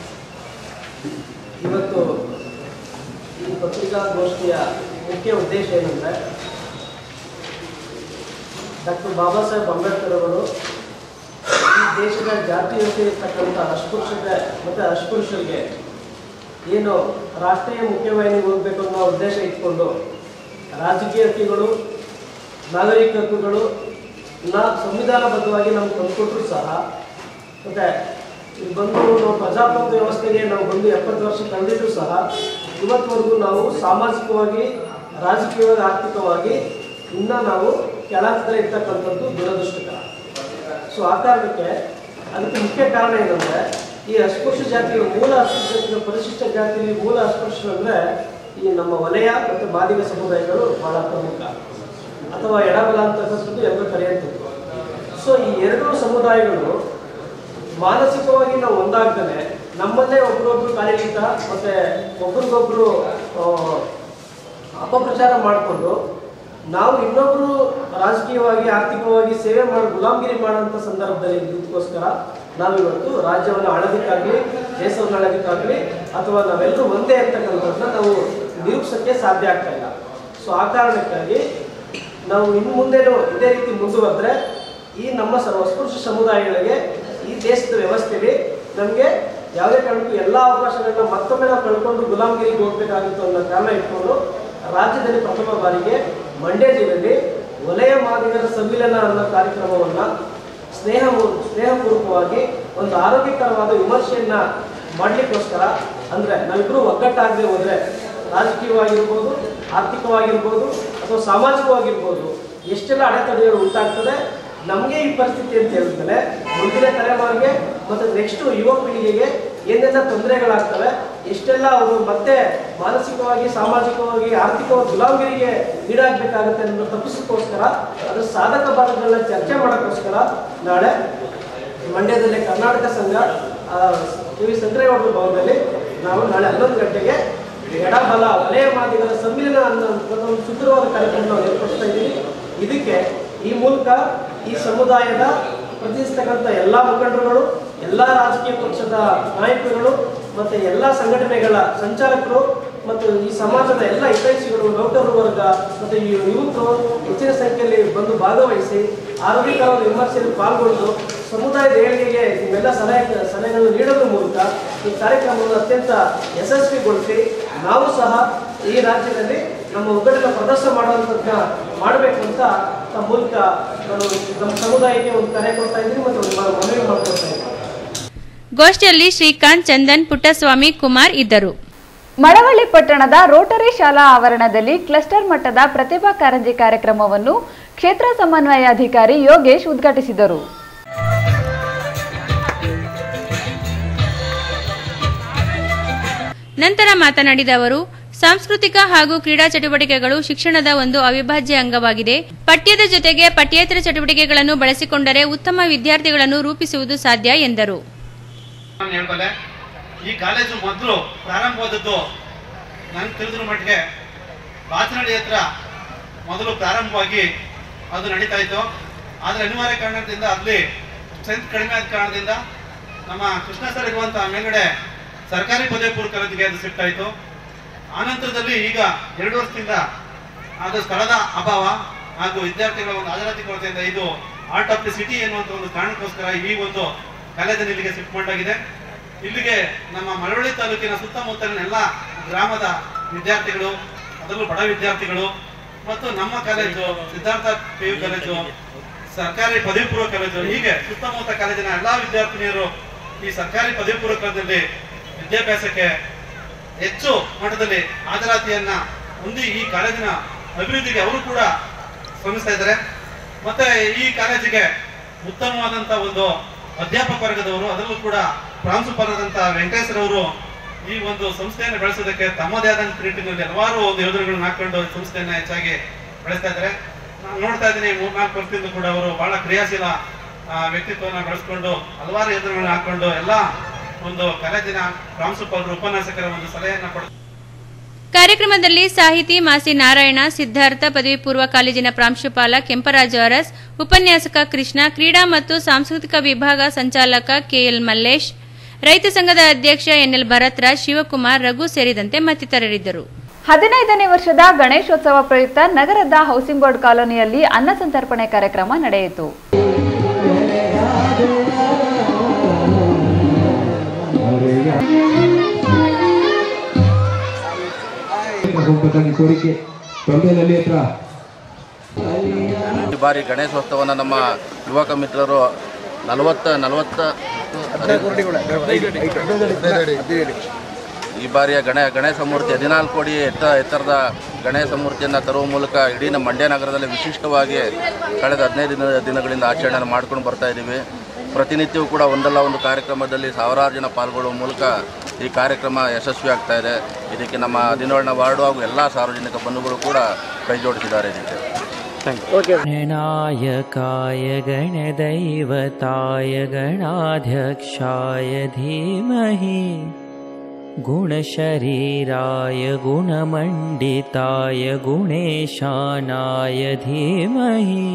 ಇವತ್ತು ಈ ಪತ್ರಿಕಾಗೋಷ್ಠಿಯ ಮುಖ್ಯ ಉದ್ದೇಶ ಏನಂದರೆ ಡಾಕ್ಟರ್ ಬಾಬಾ ಸಾಹೇಬ್ ಅಂಬೇಡ್ಕರ್ ಅವರು ಈ ದೇಶದ ಜಾತೀಯತೆ ಇರ್ತಕ್ಕಂಥ ಅಸ್ಪೃಶ್ಯತೆ ಮತ್ತು ಅಸ್ಪೃಶ್ಯರಿಗೆ ಏನು ರಾಷ್ಟ್ರೀಯ ಮುಖ್ಯವಾಹಿನಿಗೆ ಹೋಗಬೇಕು ಅನ್ನೋ ಉದ್ದೇಶ ಇಟ್ಕೊಂಡು ರಾಜಕೀಯ ಹಕ್ಕುಗಳು ನಾಗರಿಕ ಹಕ್ಕುಗಳು ನಾ ಸಂವಿಧಾನಬದ್ಧವಾಗಿ ನಮ್ಗೆ ತಂದುಕೊಟ್ರು ಸಹ ಮತ್ತು ಇಲ್ಲಿ ಬಂದು ನಾವು ಪ್ರಜಾಪ್ರಭುತ್ವ ವ್ಯವಸ್ಥೆಗೆ ನಾವು ಬಂದು ಎಪ್ಪತ್ತು ವರ್ಷ ಕಳೆದಿದ್ರು ಸಹ ಇವತ್ತವರೆಗೂ ನಾವು ಸಾಮಾಜಿಕವಾಗಿ ರಾಜಕೀಯವಾಗಿ ಆರ್ಥಿಕವಾಗಿ ಇನ್ನೂ ನಾವು ಕೆಳಹಂತದಲ್ಲಿ ಇರ್ತಕ್ಕಂಥದ್ದು ದುರದೃಷ್ಟಕರ ಸೊ ಆ ಕಾರಣಕ್ಕೆ ಅದಕ್ಕೆ ಮುಖ್ಯ ಕಾರಣ ಏನಂದರೆ ಈ ಅಸ್ಪೃಶ್ಯ ಜಾತಿಗಳು ಮೂಲ ಅಸ್ಪೃಶ್ಯ ಜಾತಿಗಳ ಪರಿಶಿಷ್ಟ ಜಾತಿಯಲ್ಲಿ ಮೂಲ ಅಸ್ಪೃಶ್ಯರು ಅಂದರೆ ಈ ನಮ್ಮ ವಲಯ ಮತ್ತು ಮಾದಿಗ ಸಮುದಾಯಗಳು ಬಹಳ ಪ್ರಮುಖ ಅಥವಾ ಎಡಬಲ ಅಂತಕ್ಕಂಥದ್ದು ಎಲ್ಲರೂ ಕರೆಯುವಂಥದ್ದು ಸೊ ಈ ಎರಡೂ ಸಮುದಾಯಗಳು ಮಾನಸಿಕವಾಗಿ ನಾವು ಒಂದಾಗ್ತಾನೆ ನಮ್ಮಲ್ಲೇ ಒಬ್ರೊಬ್ರು ಕಾಲಿಡಿತ ಮತ್ತೆ ಒಬ್ರಿಗೊಬ್ರು ಆ, ಅಪಪ್ರಚಾರ ಮಾಡಿಕೊಂಡು ನಾವು ಇನ್ನೊಬ್ರು ರಾಜಕೀಯವಾಗಿ ಆರ್ಥಿಕವಾಗಿ ಸೇವೆ ಮಾಡಿ ಗುಲಾಮಗಿರಿ ಮಾಡೋಂಥ ಸಂದರ್ಭದಲ್ಲಿ ಇದಕ್ಕೋಸ್ಕರ ನಾವಿವತ್ತು ರಾಜ್ಯವನ್ನು ಆಳೋದಕ್ಕಾಗಲಿ ದೇಶವನ್ನು ಆಳೋದಕ್ಕಾಗಲಿ ಅಥವಾ ನಾವೆಲ್ಲರೂ ಒಂದೇ ಅಂತಕ್ಕಂಥದ್ದನ್ನ ನಾವು ನಿರೂಪಿಸೋಕ್ಕೆ ಸಾಧ್ಯ ಆಗ್ತಾ ಇಲ್ಲ ಸೊ ಆ ಕಾರಣಕ್ಕಾಗಿ ನಾವು ಇನ್ನು ಮುಂದೆನೂ ಇದೇ ರೀತಿ ಮುಂದುವರೆದ್ರೆ ಈ ನಮ್ಮ ಸ ಅಸ್ಪೃಶ್ಯ ಸಮುದಾಯಗಳಿಗೆ ಈ ದೇಶದ ವ್ಯವಸ್ಥೆಯಲ್ಲಿ ನಮಗೆ ಯಾವುದೇ ಕಾರಣಕ್ಕೂ ಎಲ್ಲ ಅವಕಾಶಗಳನ್ನ ಮತ್ತೊಮ್ಮೆ ನಾವು ಕಳ್ಕೊಂಡು ಗುಲಾಮಗಿರಿಗೆ ಹೋಗ್ಬೇಕಾಗಿತ್ತು ಅನ್ನೋ ಕಾರಣ ಇಟ್ಕೊಂಡು ರಾಜ್ಯದಲ್ಲಿ ಪ್ರಥಮ ಬಾರಿಗೆ ಮಂಡ್ಯ ಜಿಲ್ಲೆಯಲ್ಲಿ ವಲಯ ಮಾದಿಗರ ಸಮ್ಮಿಲನ ಅನ್ನೋ ಕಾರ್ಯಕ್ರಮವನ್ನು ಸ್ನೇಹ ಸ್ನೇಹಪೂರ್ವಕವಾಗಿ ಒಂದು ಆರೋಗ್ಯಕರವಾದ ವಿಮರ್ಶೆಯನ್ನ ಮಾಡಲಿಕ್ಕೋಸ್ಕರ ಅಂದರೆ ನಾವಿಬ್ಬರು ಒಗ್ಗಟ್ಟಾಗದೆ ಹೋದರೆ ರಾಜಕೀಯವಾಗಿರ್ಬೋದು ಆರ್ಥಿಕವಾಗಿರ್ಬೋದು ಅಥವಾ ಸಾಮಾಜಿಕವಾಗಿರ್ಬೋದು ಎಷ್ಟೆಲ್ಲ ಅಡೆತಡೆಗಳು ಉಂಟಾಗ್ತದೆ ನಮಗೆ ಈ ಪರಿಸ್ಥಿತಿ ಅಂತ ಹೇಳಿದ್ಮೇಲೆ ಮುಂದಿನ ತಲೆಮಾರಿಗೆ ಮತ್ತು ನೆಕ್ಸ್ಟ್ ಯುವ ಪೀಳಿಗೆಗೆ ಏನೆಲ್ಲ ತೊಂದರೆಗಳಾಗ್ತವೆ ಎಷ್ಟೆಲ್ಲ ಅವರು ಮತ್ತೆ ಮಾನಸಿಕವಾಗಿ ಸಾಮಾಜಿಕವಾಗಿ ಆರ್ಥಿಕವಾಗಿ ಗುಲಾಮಗಿರಿಗೆ ಈಡಾಗಬೇಕಾಗುತ್ತೆ ಅನ್ನೋ ತಪ್ಪಿಸೋಕ್ಕೋಸ್ಕರ ಅದರ ಸಾಧಕ ಬಾಧಗಳನ್ನ ಚರ್ಚೆ ಮಾಡೋಕ್ಕೋಸ್ಕರ ನಾಳೆ ಮಂಡ್ಯದಲ್ಲಿ ಕರ್ನಾಟಕ ಸಂಘ ಕೆ ವಿ ಸಂಕ್ರೇಗೌಡರ ಭವನದಲ್ಲಿ ನಾವು ನಾಳೆ ಹನ್ನೊಂದು ಗಂಟೆಗೆ ಎಡಬಲ ವಲಯ ಮಾದಿಗರ ಸಮ್ಮಿಲನ ಅನ್ನೋ ಒಂದು ಸುಂದರವಾದ ಕಾರ್ಯಕ್ರಮ ನಾವು ಏರ್ಪಡಿಸ್ತಾ ಇದ್ದೀವಿ ಇದಕ್ಕೆ ಈ ಮೂಲಕ ಈ ಸಮುದಾಯದ ಪ್ರತಿನಿಧಿಸ್ತಕ್ಕಂಥ ಎಲ್ಲ ಮುಖಂಡರುಗಳು ಎಲ್ಲ ರಾಜಕೀಯ ಪಕ್ಷದ ನಾಯಕರುಗಳು ಮತ್ತು ಎಲ್ಲ ಸಂಘಟನೆಗಳ ಸಂಚಾಲಕರು ಮತ್ತು ಈ ಸಮಾಜದ ಎಲ್ಲ ಹಿತೈಷಿಗಳು ನೌಕರರ ವರ್ಗ ಮತ್ತು ಈ ಯುವಕರು ಹೆಚ್ಚಿನ ಸಂಖ್ಯೆಯಲ್ಲಿ ಬಂದು ಭಾಗವಹಿಸಿ ಆರೋಗ್ಯಕರವಾದ ವಿಮರ್ಶೆಯಲ್ಲಿ ಪಾಲ್ಗೊಂಡು ಸಮುದಾಯದ ಏಳಿಗೆಗೆ ನಿಮ್ಮೆಲ್ಲ ಸಲಹೆ ಸಲಹೆಗಳನ್ನು ನೀಡೋದ್ರ ಮೂಲಕ ಈ ಕಾರ್ಯಕ್ರಮವನ್ನು ಅತ್ಯಂತ ಯಶಸ್ವಿಗೊಳಿಸಿ ನಾವು ಸಹ ಈ ರಾಜ್ಯದಲ್ಲಿ ನಮ್ಮ ಒಗ್ಗಟ್ಟಿನ ಪ್ರದರ್ಶನ ಮಾಡುವಂಥದ್ದನ್ನ ಮಾಡಬೇಕು ಅಂತ ತಮ್ಮ ಮೂಲಕ ನಾನು ನಮ್ಮ ಸಮುದಾಯಕ್ಕೆ ಒಂದು ಕರೆ ಕೊಡ್ತಾ ಇದ್ದೀನಿ ಮತ್ತು ಒಂದು ಮ- ಮನವಿ ಮಾಡ್ಕೊಳ್ತಾ ಇದ್ದೀನಿ ಗೋಷ್ಠಿಯಲ್ಲಿ ಶ್ರೀಕಾಂತ್ ಚಂದನ್ ಪುಟ್ಟಸ್ವಾಮಿ ಕುಮಾರ್ ಇದ್ದರು ಮಳವಳ್ಳಿ ಪಟ್ಟಣದ ರೋಟರಿ ಶಾಲಾ ಆವರಣದಲ್ಲಿ ಕ್ಲಸ್ಟರ್ ಮಟ್ಟದ ಪ್ರತಿಭಾ ಕಾರಂಜಿ ಕಾರ್ಯಕ್ರಮವನ್ನು ಕ್ಷೇತ್ರ ಸಮನ್ವಯಾಧಿಕಾರಿ ಯೋಗೇಶ್ ಉದ್ಘಾಟಿಸಿದರು ನಂತರ ಮಾತನಾಡಿದ ಅವರು ಸಾಂಸ್ಕೃತಿಕ ಹಾಗೂ ಕ್ರೀಡಾ ಚಟುವಟಿಕೆಗಳು ಶಿಕ್ಷಣದ ಒಂದು ಅವಿಭಾಜ್ಯ ಅಂಗವಾಗಿದೆ ಪಠ್ಯದ ಜೊತೆಗೆ ಪಠ್ಯೇತರ ಚಟುವಟಿಕೆಗಳನ್ನು ಬಳಸಿಕೊಂಡರೆ ಉತ್ತಮ ವಿದ್ಯಾರ್ಥಿಗಳನ್ನು ರೂಪಿಸುವುದು ಸಾಧ್ಯ ಎಂದರು ನಾನು ಹೇಳ್ಬಲ್ಲೆ ಈ ಕಾಲೇಜು ಮೊದಲು ಪ್ರಾರಂಭವಾದದ್ದು ನನಗೆ ತಿಳಿದ್ರ ಮಟ್ಟಿಗೆ ಬಾಚನಹಳ್ಳಿ ಹತ್ರ ಮೊದಲು ಪ್ರಾರಂಭವಾಗಿ ಅದು ನಡೀತಾ ಇತ್ತು ಆದರೆ ಅನಿವಾರ್ಯ ಕಾರಣದಿಂದ ಅಲ್ಲಿ ಸ್ಟ್ರೆಂತ್ ಕಡಿಮೆ ಆದ ಕಾರಣದಿಂದ ನಮ್ಮ ಕೃಷ್ಣ ಸರ್ ಇರುವಂಥ ಮೇಲ್ಗಡೆ ಸರ್ಕಾರಿ ಪದವಿ ಪೂರ್ವ ಕಾಲೇಜಿಗೆ ಅದು ಶಿಫ್ಟ್ ಆಯಿತು ಆನಂತರದಲ್ಲಿ ಈಗ ಎರಡು ವರ್ಷದಿಂದ ಅದು ಸ್ಥಳದ ಅಭಾವ ಹಾಗೂ ವಿದ್ಯಾರ್ಥಿಗಳ ಒಂದು ಹಾಜರಾತಿ ಕೊರತೆಯಿಂದ ಇದು ಆರ್ಟ್ ಆಫ್ ದಿ ಸಿಟಿ ಎನ್ನುವಂಥ ಒಂದು ಕಾರಣಕ್ಕೋಸ್ಕರ ಈ ಒಂದು ಕಾಲೇಜನ್ನು ಇಲ್ಲಿಗೆ ಶಿಫ್ಟ್ ಮಾಡಲಾಗಿದೆ ಇಲ್ಲಿಗೆ ನಮ್ಮ ಮಳವಳ್ಳಿ ತಾಲೂಕಿನ ಸುತ್ತಮುತ್ತಲಿನ ಎಲ್ಲ ಗ್ರಾಮದ ವಿದ್ಯಾರ್ಥಿಗಳು ಅದರಲ್ಲೂ ಬಡ ವಿದ್ಯಾರ್ಥಿಗಳು ಮತ್ತು ನಮ್ಮ college Siddhartha P U college ಸರ್ಕಾರಿ ಪದವಿ ಪೂರ್ವ ಕಾಲೇಜು ಹೀಗೆ ಸುತ್ತಮುತ್ತ ಕಾಲೇಜಿನ ಎಲ್ಲಾ ವಿದ್ಯಾರ್ಥಿನಿಯರು ಈ ಸರ್ಕಾರಿ ಪದವಿ ಪೂರ್ವ ಕಾಲೇಜಲ್ಲಿ ವಿದ್ಯಾಭ್ಯಾಸಕ್ಕೆ ಹೆಚ್ಚು ಮಟ್ಟದಲ್ಲಿ ಹಾಜರಾತಿಯನ್ನ ಹೊಂದಿ ಈ ಕಾಲೇಜಿನ ಅಭಿವೃದ್ಧಿಗೆ ಅವರು ಕೂಡ ಶ್ರಮಿಸ್ತಾ ಇದ್ದಾರೆ ಮತ್ತೆ ಈ ಕಾಲೇಜಿಗೆ ಉತ್ತಮವಾದಂತ ಒಂದು ಅಧ್ಯಾಪಕ ವರ್ಗದವರು ಅದರಲ್ಲೂ ಕೂಡ ಪ್ರಾಂಶುಪಾಲರಾದಂತ ವೆಂಕಟೇಶ್ವರವರು ಈ ಒಂದು ಸಂಸ್ಥೆಯನ್ನು ಬೆಳೆಸೋದಕ್ಕೆ ತಮ್ಮದೇ ಆದಂತ ನಿಟ್ಟಿನಲ್ಲಿ ಹಲವಾರು ಒಂದು ಯೋಜನೆಗಳನ್ನ ಹಾಕೊಂಡು ಈ ಸಂಸ್ಥೆಯನ್ನ ಹೆಚ್ಚಾಗಿ ಬೆಳೆಸ್ತಾ ಇದ್ದಾರೆ ನಾನು ನೋಡ್ತಾ ಇದ್ದೀನಿ ಮೂರ್ನಾಲ್ಕು ವರ್ಷದಿಂದ ಕೂಡ ಅವರು ಬಹಳ ಕ್ರಿಯಾಶೀಲ ಆ, ವ್ಯಕ್ತಿತ್ವವನ್ನು ಬೆಳೆಸ್ಕೊಂಡು ಹಲವಾರು ಯೋಜನೆಗಳನ್ನ ಹಾಕೊಂಡು ಎಲ್ಲ ಒಂದು ಕಾಲೇಜಿನ ಪ್ರಾಂಶುಪಾಲರು ಉಪನ್ಯಾಸಕರ ಒಂದು ಸಲಹೆಯನ್ನ ಕೊಡ ಕಾರ್ಯಕ್ರಮದಲ್ಲಿ ಸಾಹಿತಿ ಮಾಸಿ ನಾರಾಯಣ ಸಿದ್ಧಾರ್ಥ ಪದವಿ ಪೂರ್ವ ಕಾಲೇಜಿನ ಪ್ರಾಂಶುಪಾಲ ಕೆಂಪರಾಜು ಅರಸ್ ಉಪನ್ಯಾಸಕ ಕೃಷ್ಣ ಕ್ರೀಡಾ ಮತ್ತು ಸಾಂಸ್ಕೃತಿಕ ವಿಭಾಗ ಸಂಚಾಲಕ ಕೆಎಲ್ ಮಲ್ಲೇಶ್ ರೈತ ಸಂಘದ ಅಧ್ಯಕ್ಷ ಎನ್ಎಲ್ ಭರತ್ರಾಜ್ ಶಿವಕುಮಾರ್ ರಘು ಸೇರಿದಂತೆ ಮತ್ತಿತರರಿದ್ದರು ಹದಿನೈದನೇ ವರ್ಷದ ಗಣೇಶೋತ್ಸವ ಪ್ರಯುಕ್ತ ನಗರದ ಹೌಸಿಂಗ್ ಬೋರ್ಡ್ ಕಾಲೋನಿಯಲ್ಲಿ ಅನ್ನ ಸಂತರ್ಪಣೆ ಕಾರ್ಯಕ್ರಮ ನಡೆಯಿತು ಹೋಗ್ಬೇಕಾಗಿ ಕೋರಿಕೆ ತೊಂದರೆಯಲ್ಲಿ ಹತ್ರ ಈ ಬಾರಿ ಗಣೇಶೋತ್ಸವನ ನಮ್ಮ ಯುವಕ ಮಿತ್ರರು ನಲವತ್ತ ನಲವತ್ತ ಈ ಬಾರಿಯ ಗಣ ಗಣೇಶ ಮೂರ್ತಿ ಹದಿನಾಲ್ಕು ಅಡಿ ಎತ್ತ ಎತ್ತರದ ಗಣೇಶ ಮೂರ್ತಿಯನ್ನು ತರುವ ಮೂಲಕ ಇಡೀ ನಮ್ಮ ಮಂಡ್ಯ ನಗರದಲ್ಲಿ ವಿಶಿಷ್ಟವಾಗಿ ಕಳೆದ ಹದಿನೈದು ದಿನ ದಿನಗಳಿಂದ ಆಚರಣೆಯನ್ನು ಮಾಡ್ಕೊಂಡು ಬರ್ತಾ ಇದ್ದೀವಿ ಪ್ರತಿನಿತ್ಯವೂ ಕೂಡ ಒಂದಲ್ಲ ಒಂದು ಕಾರ್ಯಕ್ರಮದಲ್ಲಿ ಸಾವಿರಾರು ಜನ ಪಾಲ್ಗೊಳ್ಳುವ ಮೂಲಕ ಈ ಕಾರ್ಯಕ್ರಮ ಯಶಸ್ವಿ ಆಗ್ತಾ ಇದೆ ಇದಕ್ಕೆ ನಮ್ಮ ಹದಿನೇಳನೇ ವಾರ್ಡು ಹಾಗೂ ಎಲ್ಲ ಸಾರ್ವಜನಿಕ ಬಂಧುಗಳು ಕೂಡ ಕೈ ಜೋಡಿಸಿದ್ದಾರೆ ಇದಕ್ಕೆ गणनायकाय गणदैवताय गणाध्यक्षाय धीमहि गुणशरीराय गुणमण्डिताय गुणेशानाय धीमहि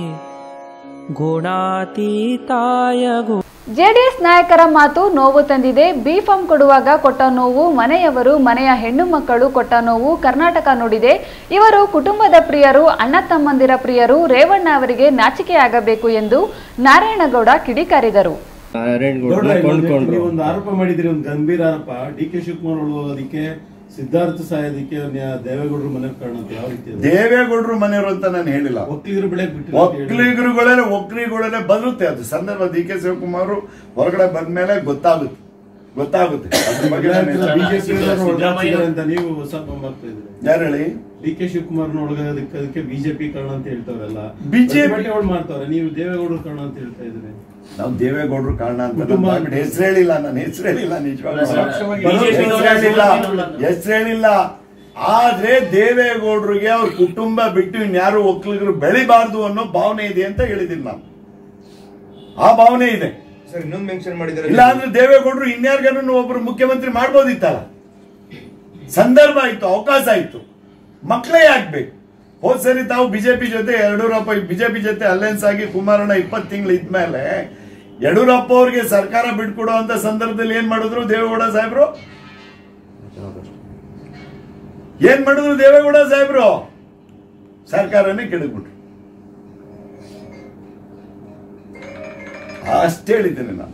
गुणातीताय गु ಜೆಡಿಎಸ್ ನಾಯಕರ ಮಾತು ನೋವು ತಂದಿದೆ ಬಿ ಫಾರ್ಮ್ ಕೊಡುವಾಗ ಕೊಟ್ಟ ನೋವು ಮನೆಯವರು ಮನೆಯ ಹೆಣ್ಣು ಮಕ್ಕಳು ಕೊಟ್ಟ ನೋವು ಕರ್ನಾಟಕ ನುಡಿದೆ ಇವರು ಕುಟುಂಬದ ಪ್ರಿಯರು ಅಣ್ಣ ತಮ್ಮಂದಿರ ಪ್ರಿಯರು ರೇವಣ್ಣ ಅವರಿಗೆ ನಾಚಿಕೆಯಾಗಬೇಕು ಎಂದು ನಾರಾಯಣಗೌಡ ಕಿಡಿಕಾರಿದರು ನೀವು ಒಂದು ಆರೋಪ ಮಾಡಿದ್ರಿ ಒಂದು ಗಂಭೀರ ಆರೋಪ ಡಿ ಕೆ ಶಿವಕುಮಾರ್ ಉಳುವುದಕ್ಕೆ ಸಿದ್ಧಾರ್ಥ ಸಾಯೋದಕ್ಕೆ ನ್ಯಾ- ದೇವೇಗೌಡರು ಮನೆ ಕಾರಣ ಅಂತ ಯಾವ ರೀತಿ ಅದು? ದೇವೇಗೌಡರು ಮನೆಯವರು ಅಂತ ನಾನು ಹೇಳಿಲ್ಲ ಒಕ್ಕಲಿಗರು ಬೆಳೆ ಬಿಟ್ಟು ಒಕ್ಕಲಿಗರುಗಳೇ ಒಕ್ಕಲಿಗಗಳೇ ಬರುತ್ತೆ ಅದು ಸಂದರ್ಭ ಡಿ ಕೆ ಶಿವಕುಮಾರ್ ಹೊರಗಡೆ ಬಂದ್ಮೇಲೆ ಗೊತ್ತಾಗುತ್ತೆ ಗೊತ್ತಾಗುತ್ತೆ ಅದ್ರ ಬಗ್ಗೆ ನಾನು ಹೆಚ್ಚು ಬಿಜೆಪಿ ಮಾತಾಡ್ತೀನಿ. ಅಂತ ನೀವು ಸ್ವಲ್ಪ ಮಾಡ್ತಾ ಇದ್ರಿ ಯಾರು ಹೇಳಿ ಡಿ ಕೆ ಶಿವಕುಮಾರ್ನ ಒಳಗೋದಕ್ಕೆ ಅದಕ್ಕೆ ಬಿಜೆಪಿ ಕಾರಣ ಅಂತ ಹೇಳ್ತಾರಲ್ಲ BJP ಪ್ರತಿಭಟನೆಗಳು ಮಾಡ್ತಾವ್ರೆ ನೀವು ದೇವೇಗೌಡರು ಕಾರಣ ಅಂತ ಹೇಳ್ತಾ ಇದ್ರಿ ನಾವು ದೇವೇಗೌಡರು ಕಾರಣ ಅಂತ ಕುಟುಂಬ- ಹೆಸರು ಹೇಳಿಲ್ಲ ನಾನು ಹೆಸರು ಹೇಳಿಲ್ಲ ನಿಜವಾಗ್ಲೂ ಪರೋಕ್ಷವಾಗಿ ಹೆಸರು ಹೇಳಿಲ್ಲ ಹೆಸರು ಹೇಳಿಲ್ಲ ಆದ್ರೆ ದೇವೇಗೌಡರಿಗೆ ಅವ್ರ ಕುಟುಂಬ ಬಿಟ್ಟು ಇನ್ಯಾರು ಒಕ್ಕಲಿಗರು ಬೆಳಿಬಾರ್ದು ಅನ್ನೋ ಭಾವನೆ ಇದೆ ಅಂತ ಹೇಳಿದ್ದೀನಿ ನಾನು ಆ ಭಾವನೆ ಇದೆ ಸರ್ ಇನ್ನೊಂದು ಮೆನ್ಷನ್ ಮಾಡಿದ್ದಾರೆ ಇಲ್ಲ ಅಂದ್ರೆ ದೇವೇಗೌಡರು ಇನ್ಯಾರಿಗಾರು ಒಬ್ರು ಮುಖ್ಯಮಂತ್ರಿ ಮಾಡ್ಬೋದಿತ್ತಲ್ಲ ಸಂದರ್ಭ ಆಯ್ತು ಅವಕಾಶ ಆಯ್ತು ಮಕ್ಕಳೇ ಆಗ್ಬೇಕು ಹೋದ್ ಸರಿ ತಾವು ಬಿಜೆಪಿ ಜೊತೆ ಯಡಿಯೂರಪ್ಪ ಬಿಜೆಪಿ ಜೊತೆ ಅಲಯನ್ಸ್ ಆಗಿ ಕುಮಾರಣ್ಣ ಇಪ್ಪತ್ತು ತಿಂಗಳು ಇದ್ಮೇಲೆ ಯಡಿಯೂರಪ್ಪ ಅವ್ರಿಗೆ ಸರ್ಕಾರ ಬಿಟ್ಕೊಡೋ ಅಂತ ಸಂದರ್ಭದಲ್ಲಿ ಏನ್ ಮಾಡಿದ್ರು ದೇವೇಗೌಡ ಸಾಹೇಬ್ರು ಏನ್ ಮಾಡಿದ್ರು ದೇವೇಗೌಡ ಸಾಹೇಬ್ರು ಸರ್ಕಾರನೇ ಕೆಡಗ್ಬಿಟ್ರು ಅಷ್ಟೇ ಹೇಳಿದ್ದೇನೆ ನಾನು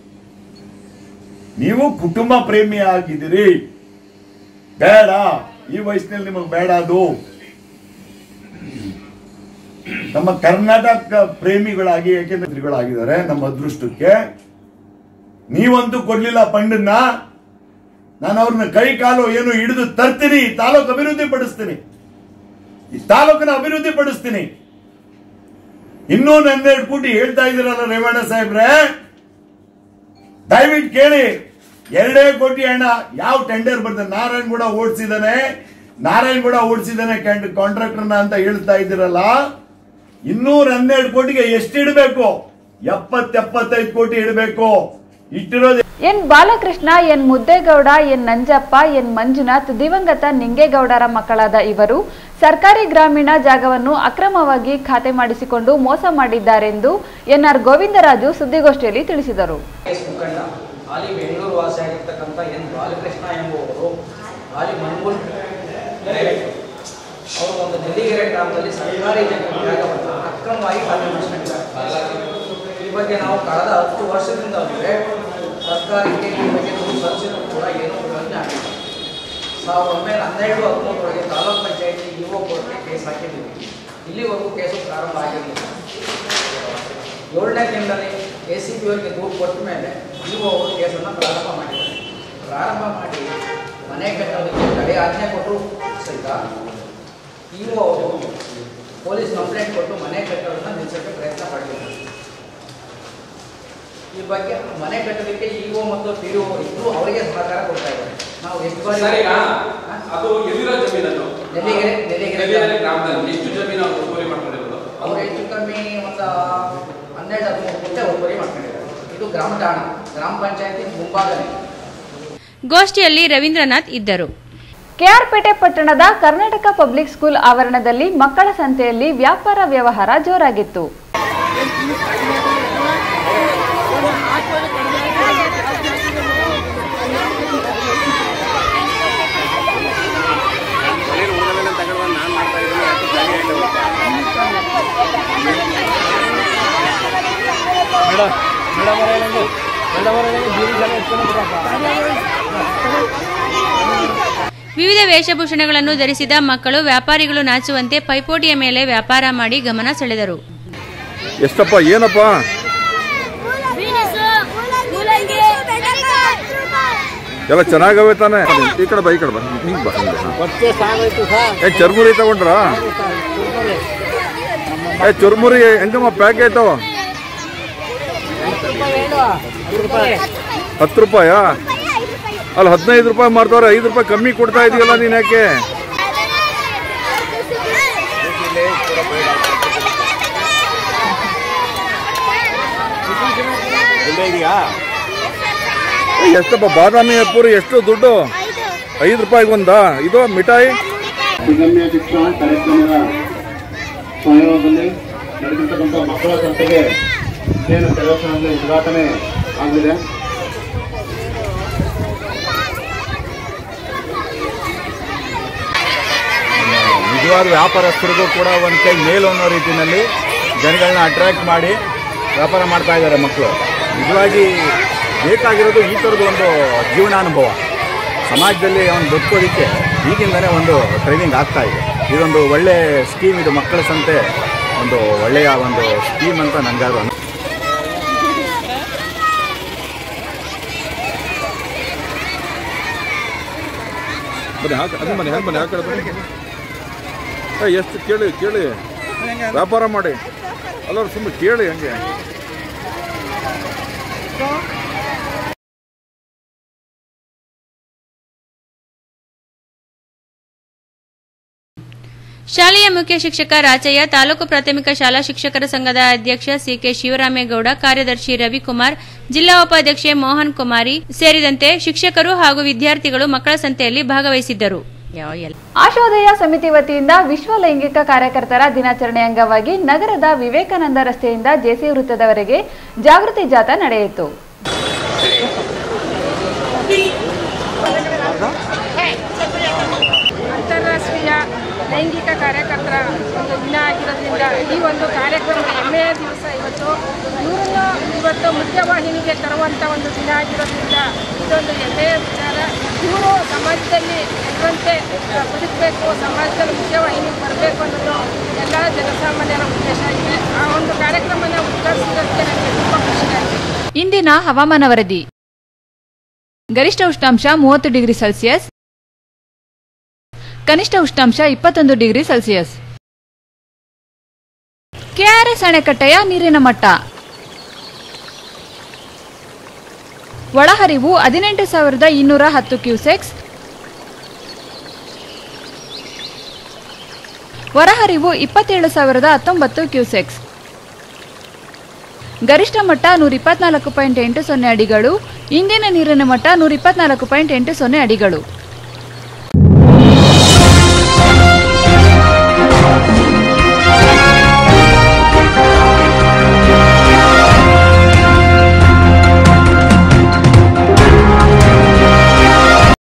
ನೀವು ಕುಟುಂಬ ಪ್ರೇಮಿ ಆಗಿದ್ದೀರಿ ಬೇಡ ಈ ವಯಸ್ಸಿನಲ್ಲಿ ನಿಮಗೆ ಬೇಡ ಅದು ನಮ್ಮ ಕರ್ನಾಟಕ ಪ್ರೇಮಿಗಳಾಗಿ ಯಾಕೆಂದ್ರೆಗಳಾಗಿದ್ದಾರೆ ನಮ್ಮ ಅದೃಷ್ಟಕ್ಕೆ ನೀವಂತೂ ಕೊಡ್ಲಿಲ್ಲ ಫಂಡನ್ನ ನಾನು ಅವ್ರನ್ನ ಕೈ ಕಾಲು ಏನು ಹಿಡಿದು ತರ್ತೀನಿ ಈ ತಾಲೂಕು ಅಭಿವೃದ್ಧಿ ಪಡಿಸ್ತೀನಿ ಈ ತಾಲೂಕನ್ನ ಅಭಿವೃದ್ಧಿ ಪಡಿಸ್ತೀನಿ ಇನ್ನೂ ಹನ್ನೆರಡು ಕೋಟಿ ಹೇಳ್ತಾ ಇದ್ದೀರಲ್ಲ ರೇವಣ್ಣ ಸಾಹೇಬ್ರೆ ದಯವಿಟ್ಟು ಕೇಳಿ ಎರಡೇ ಕೋಟಿ ಹಣ ಯಾವ ಟೆಂಡರ್ ಬರ್ತದೆ ನಾರಾಯಣ್ ಕೂಡ ಓಡಿಸಿದಾನೆ ನಾರಾಯಣ್ ಕೂಡ ಓಡಿಸಿದಾನೆ ಕಾಂಟ್ರಾಕ್ಟರ್ನ ಅಂತ ಹೇಳ್ತಾ ಇದ್ದೀರಲ್ಲ ಇನ್ನೂರ ಹನ್ನೆರಡು ಕೋಟಿಗೆ ಎಷ್ಟು ಇಡಬೇಕು ಎಪ್ಪತ್ ಎಪ್ಪತ್ತೈದು ಕೋಟಿ ಇಡಬೇಕು ಇಟ್ಟಿರೋದು N Balakrishna N Muddegowda N Nanjappa N Manjunath ದಿವಂಗತ ನಿಂಗೇಗೌಡರ ಮಕ್ಕಳಾದ ಇವರು ಸರ್ಕಾರಿ ಗ್ರಾಮೀಣ ಜಾಗವನ್ನು ಅಕ್ರಮವಾಗಿ ಖಾತೆ ಮಾಡಿಸಿಕೊಂಡು ಮೋಸ ಮಾಡಿದ್ದಾರೆಂದು ಎನ್ಆರ್ ಗೋವಿಂದರಾಜು ಸುದ್ದಿಗೋಷ್ಠಿಯಲ್ಲಿ ತಿಳಿಸಿದರು ಕಾಂಗ್ರೆಸ್ ಮುಖಂಡ ಹಾಲಿ ಬೆಂಗಳೂರು ವಾಸಿಯಾಗಿರ್ತಕ್ಕಂಥ ಎನ್ ಬಾಲಕೃಷ್ಣ ಎಂಬುವರು ಹಾಲಿ ಮನ್ಮೂಲ್ ಡೈರೆಕ್ಟರ್ ಅವರು ಒಂದು ನೆಲ್ಲಿಗೆರೆ ಗ್ರಾಮದಲ್ಲಿ ಸರ್ಕಾರಿ ಜನ- ಜಾಗವನ್ನು ಅಕ್ರಮವಾಗಿ ಖಾತೆ ಮಾಡಿಸ್ಕೊಂಡಿದ್ದಾರೆ ಈ ಬಗ್ಗೆ ನಾವು ಕಳೆದ ಹತ್ತು ವರ್ಷದಿಂದ ಅಂದರೆ ಸರ್ಕಾರಕ್ಕೆ ಈ ಬಗ್ಗೆ ದೂರು ಸಲ್ಲಿಸಿದ್ರು ಕೂಡ ಏನೂ ಪ್ರಯೋಜನ ಆಗಿಲ್ಲ ಸಾವಿರದ ಒಂಬೈನೂರ ಹನ್ನೆರಡು ಹದಿಮೂರರೊಳಗೆ ತಾಲೂಕ್ ಪಂಚಾಯತಿ ಇಒ ಕೋರ್ಟ್ಗೆ ಕೇಸ್ ಹಾಕಿದ್ದೀವಿ ಇಲ್ಲಿವರೆಗೂ ಕೇಸು ಪ್ರಾರಂಭ ಆಗಿರಲಿಲ್ಲ ಏಳನೇ ದಿನದಲ್ಲಿ ಎ ಸಿ ಬಿ ಅವರಿಗೆ ದೂರು ಕೊಟ್ಟ ಮೇಲೆ ಇಒ ಅವರು ಕೇಸನ್ನು ಪ್ರಾರಂಭ ಮಾಡಿದ್ದಾರೆ ಪ್ರಾರಂಭ ಮಾಡಿ ಮನೆ ಕಟ್ಟೋದಕ್ಕೆ ತಡೆ ಆಜ್ಞೆ ಕೊಟ್ಟರು ಸಹಿತ ಇವು ಅವರು ಪೊಲೀಸ್ ಕಂಪ್ಲೇಂಟ್ ಕೊಟ್ಟು ಮನೆ ಕಟ್ಟೋದನ್ನ ನಿಲ್ಲಿಸೋಕ್ಕೆ ಪ್ರಯತ್ನ ಪಡಲಿಲ್ಲ ಈ ಬಗ್ಗೆ ಮನೆ ಕಟ್ಟೋದಕ್ಕೆ ಇಒ ಮತ್ತು ಪಿ ಒ ಇಬ್ಬರು ಅವರಿಗೆ ಸಹಕಾರ ಕೊಡ್ತಾ ಇದ್ದಾರೆ ನಾವು ಎಷ್ಟು ಬಾರಿ ಸರ್, ಈಗ ಅದು ಎಲ್ಲಿರೋ ಜಮೀನನ್ನು ನೆಲ್ಲಿಗೆರೆ ನೆಲ್ಲಿಗೆರೆ ನೆಲ್ಲಿಗೆರೆ ಗ್ರಾಮದಲ್ಲಿ ಎಷ್ಟು ಜಮೀನು ಅವರು ಒತ್ತುವರಿ ಮಾಡ್ಕೊಂಡಿರೋದು ಅವರು ಹೆಚ್ಚು ಕಮ್ಮಿ ಒಂದು ಹನ್ನೆರಡು ಹದಿಮೂರು ಗುಂಟೆ ಒತ್ತುವರಿ ಮಾಡ್ಕೊಂಡಿದ್ದಾರೆ ಇದು ಗ್ರಾಮ ಠಾಣ ಗ್ರಾಮ ಪಂಚಾಯತಿ ಮುಂಭಾಗನೇ ಗೋಷ್ಠಿಯಲ್ಲಿ ರವೀಂದ್ರನಾಥ್ ಇದ್ದರು ಕೆಆರ್ಪೇಟೆ ಪಟ್ಟಣದ ಕರ್ನಾಟಕ ಪಬ್ಲಿಕ್ ಸ್ಕೂಲ್ ಆವರಣದಲ್ಲಿ ಮಕ್ಕಳ ಸಂತೆಯಲ್ಲಿ ವ್ಯಾಪಾರ ವ್ಯವಹಾರ ಜೋರಾಗಿತ್ತು ವಿವಿಧ ವೇಷಭೂಷಣಗಳನ್ನು ಧರಿಸಿದ ಮಕ್ಕಳು ವ್ಯಾಪಾರಿಗಳು ನಾಚುವಂತೆ ಪೈಪೋಟಿಯ ಮೇಲೆ ವ್ಯಾಪಾರ ಮಾಡಿ ಗಮನ ಸೆಳೆದರು ಎಷ್ಟಪ್ಪ ಏನಪ್ಪ ಎಲ್ಲ ಚೆನ್ನಾಗವೆ ತಾನೆ ಈ ಕಡೆ ಬಾ ಈ ಕಡೆ ಬಾ ಹಿಂಗ್ ಬಾ ಹಿಂಗೆ ಹಾ. ಏ ಚರ್ಮುರಿ ತಗೊಂಡ್ರ ಏ ಚುರ್ಮುರಿ ಹೆಂಗಮ್ಮ ಪ್ಯಾಕೆಟು ಹತ್ತು ರೂಪಾಯಾ ಅಲ್ಲಿ ಹದಿನೈದು ರೂಪಾಯಿ ಮಾರ್ದವ್ರೆ ಐದು ರೂಪಾಯಿ ಕಮ್ಮಿ ಕೊಡ್ತಾ ಇದೀಯಲ್ಲ ನೀನ್ ಯಾಕೆ ಏ, ಎಷ್ಟಪ್ಪ ಬಾದಾಮಿ ಪೂರಿ ಎಷ್ಟು ದುಡ್ಡು ಐದು ರೂಪಾಯಿಗೆ ಒಂದಾ ಇದು ಮಿಠಾಯಿ ಸುಗಮ್ಯ ಶಿಕ್ಷಣ ಕಾರ್ಯಕ್ರಮದ ಸಹಯೋಗದಲ್ಲಿ ನಡೆದಿರ್ತಕ್ಕಂಥ ಮಕ್ಕಳ ಸಂಸ್ಥೆಗೆ ಏನು ಪ್ರದರ್ಶನದಲ್ಲಿ ಉದ್ಘಾಟನೆ ಆಗಿದೆ ನಿಜವಾದ ವ್ಯಾಪಾರಸ್ಥರಿಗೂ ಕೂಡ ಒಂದು ಕೈ ಮೇಲು ಅನ್ನೋ ರೀತಿಯಲ್ಲಿ ಜನಗಳನ್ನ ಅಟ್ರಾಕ್ಟ್ ಮಾಡಿ ವ್ಯಾಪಾರ ಮಾಡ್ತಾ ಇದ್ದಾರೆ ಮಕ್ಕಳು ನಿಜವಾಗಿ ಬೇಕಾಗಿರೋದು ಈ ಥರದ ಒಂದು ಜೀವನಾನುಭವ ಸಮಾಜದಲ್ಲಿ ಅವನು ಬದುಕೋದಕ್ಕೆ ಈಗಿಂದನೇ ಒಂದು ಟ್ರೈನಿಂಗ್ ಆಗ್ತಾ ಇದೆ ಇದೊಂದು ಒಳ್ಳೆ ಸ್ಕೀಮ್ ಇದು ಮಕ್ಕಳ ಸಂತೆ ಒಂದು ಒಳ್ಳೆಯ ಒಂದು ಸ್ಕೀಮ್ ಅಂತ ನನಗಾದ್ರು ಅನ್ಸುತ್ತೆ. ಬನ್ನಿ ಹಾಕ ಅದು ಬನ್ನಿ ಹೆಂಗೆ ಬನ್ನಿ ಆ ಕಡೆ ಬನ್ನಿ ಏ, ಎಷ್ಟು ಕೇಳಿ ಕೇಳಿ ವ್ಯಾಪಾರ ಮಾಡಿ ಅಲ್ಲ ಸುಮ್ಮನೆ ಕೇಳಿ ಹಂಗೆ ಶಾಲೆಯ ಮುಖ್ಯ ಶಿಕ್ಷಕ ರಾಚಯ್ಯ ತಾಲೂಕು ಪ್ರಾಥಮಿಕ ಶಾಲಾ ಶಿಕ್ಷಕರ ಸಂಘದ ಅಧ್ಯಕ್ಷ ಸಿಕೆ ಶಿವರಾಮೇಗೌಡ ಕಾರ್ಯದರ್ಶಿ ರವಿಕುಮಾರ್ ಜಿಲ್ಲಾ ಉಪಾಧ್ಯಕ್ಷೆ ಮೋಹನ್ ಕುಮಾರಿ ಸೇರಿದಂತೆ ಶಿಕ್ಷಕರು ಹಾಗೂ ವಿದ್ಯಾರ್ಥಿಗಳು ಮಕ್ಕಳ ಸಂತೆಯಲ್ಲಿ ಭಾಗವಹಿಸಿದ್ದರು ಆಶೋದಯ ಸಮಿತಿ ವತಿಯಿಂದ ವಿಶ್ವ ಲೈಂಗಿಕ ಕಾರ್ಯಕರ್ತರ ದಿನಾಚರಣೆ ಅಂಗವಾಗಿ ನಗರದ ವಿವೇಕಾನಂದ ರಸ್ತೆಯಿಂದ ಜೆಸಿ ವೃತ್ತದವರೆಗೆ ಜಾಗೃತಿ ಜಾಥಾ ನಡೆಯಿತು ಅಂತಾರಾಷ್ಟ್ರೀಯ ಲೈಂಗಿಕ ಕಾರ್ಯಕರ್ತರ ಒಂದು ದಿನ ಆಗಿರೋದ್ರಿಂದ ಈ ಒಂದು ಕಾರ್ಯಕ್ರಮದ ಹೆಮ್ಮೆಯ ದಿವಸ ಇವತ್ತು ಇವರನ್ನು ಇವತ್ತು ಮುಖ್ಯವಾಹಿನಿಗೆ ತರುವಂಥ ಒಂದು ದಿನ ಆಗಿರೋದ್ರಿಂದ ಇದೊಂದು ಹೆಮ್ಮೆಯ ವಿಚಾರ ಇವರು ಸಮಾಜದಲ್ಲಿ ಎಲ್ಲರಂತೆ ಬದುಕಬೇಕು ಸಮಾಜದಲ್ಲಿ ಮುಖ್ಯವಾಹಿನಿಗೆ ಬರಬೇಕು ಅನ್ನೋದು ಎಲ್ಲ ಜನಸಾಮಾನ್ಯರ ಉದ್ದೇಶ ಆಗಿದೆ ಆ ಒಂದು ಕಾರ್ಯಕ್ರಮನ ಉದ್ಘಾಟಿಸಿದ್ದಕ್ಕೆ ನನಗೆ ತುಂಬ ಖುಷಿಯಾಗಿದೆ ಇಂದಿನ ಹವಾಮಾನ ವರದಿ ಗರಿಷ್ಠ ಉಷ್ಣಾಂಶ ಮೂವತ್ತು ಡಿಗ್ರಿ ಸೆಲ್ಸಿಯಸ್ ಕನಿಷ್ಠ ಉಷ್ಣಾಂಶ ಇಪ್ಪತ್ತೊಂದು ಡಿಗ್ರಿ ಸೆಲ್ಸಿಯಸ್ ಕೆಆರ್ಎಸ್ ಅಣೆಕಟ್ಟೆಯ ನೀರಿನ ಮಟ್ಟ ಒಳಹರಿವು ಹದಿನೆಂಟು ಸಾವಿರದ ಇನ್ನೂರ ಹತ್ತು ಕ್ಯೂಸೆಕ್ಸ್ ಹೊರಹರಿವು ಇಪ್ಪತ್ತೇಳು ಸಾವಿರದ ಹತ್ತೊಂಬತ್ತು ಕ್ಯೂಸೆಕ್ಸ್ ಗರಿಷ್ಠ ಮಟ್ಟ ನೂರ ಇಪ್ಪತ್ನಾಲ್ಕು ಪಾಯಿಂಟ್ ಎಂಟು ಸೊನ್ನೆ ಅಡಿಗಳು ಇಂದಿನ ನೀರಿನ ಮಟ್ಟ ನೂರ ಇಪ್ಪತ್ನಾಲ್ಕು ಪಾಯಿಂಟ್ ಎಂಟು ಸೊನ್ನೆ ಅಡಿಗಳು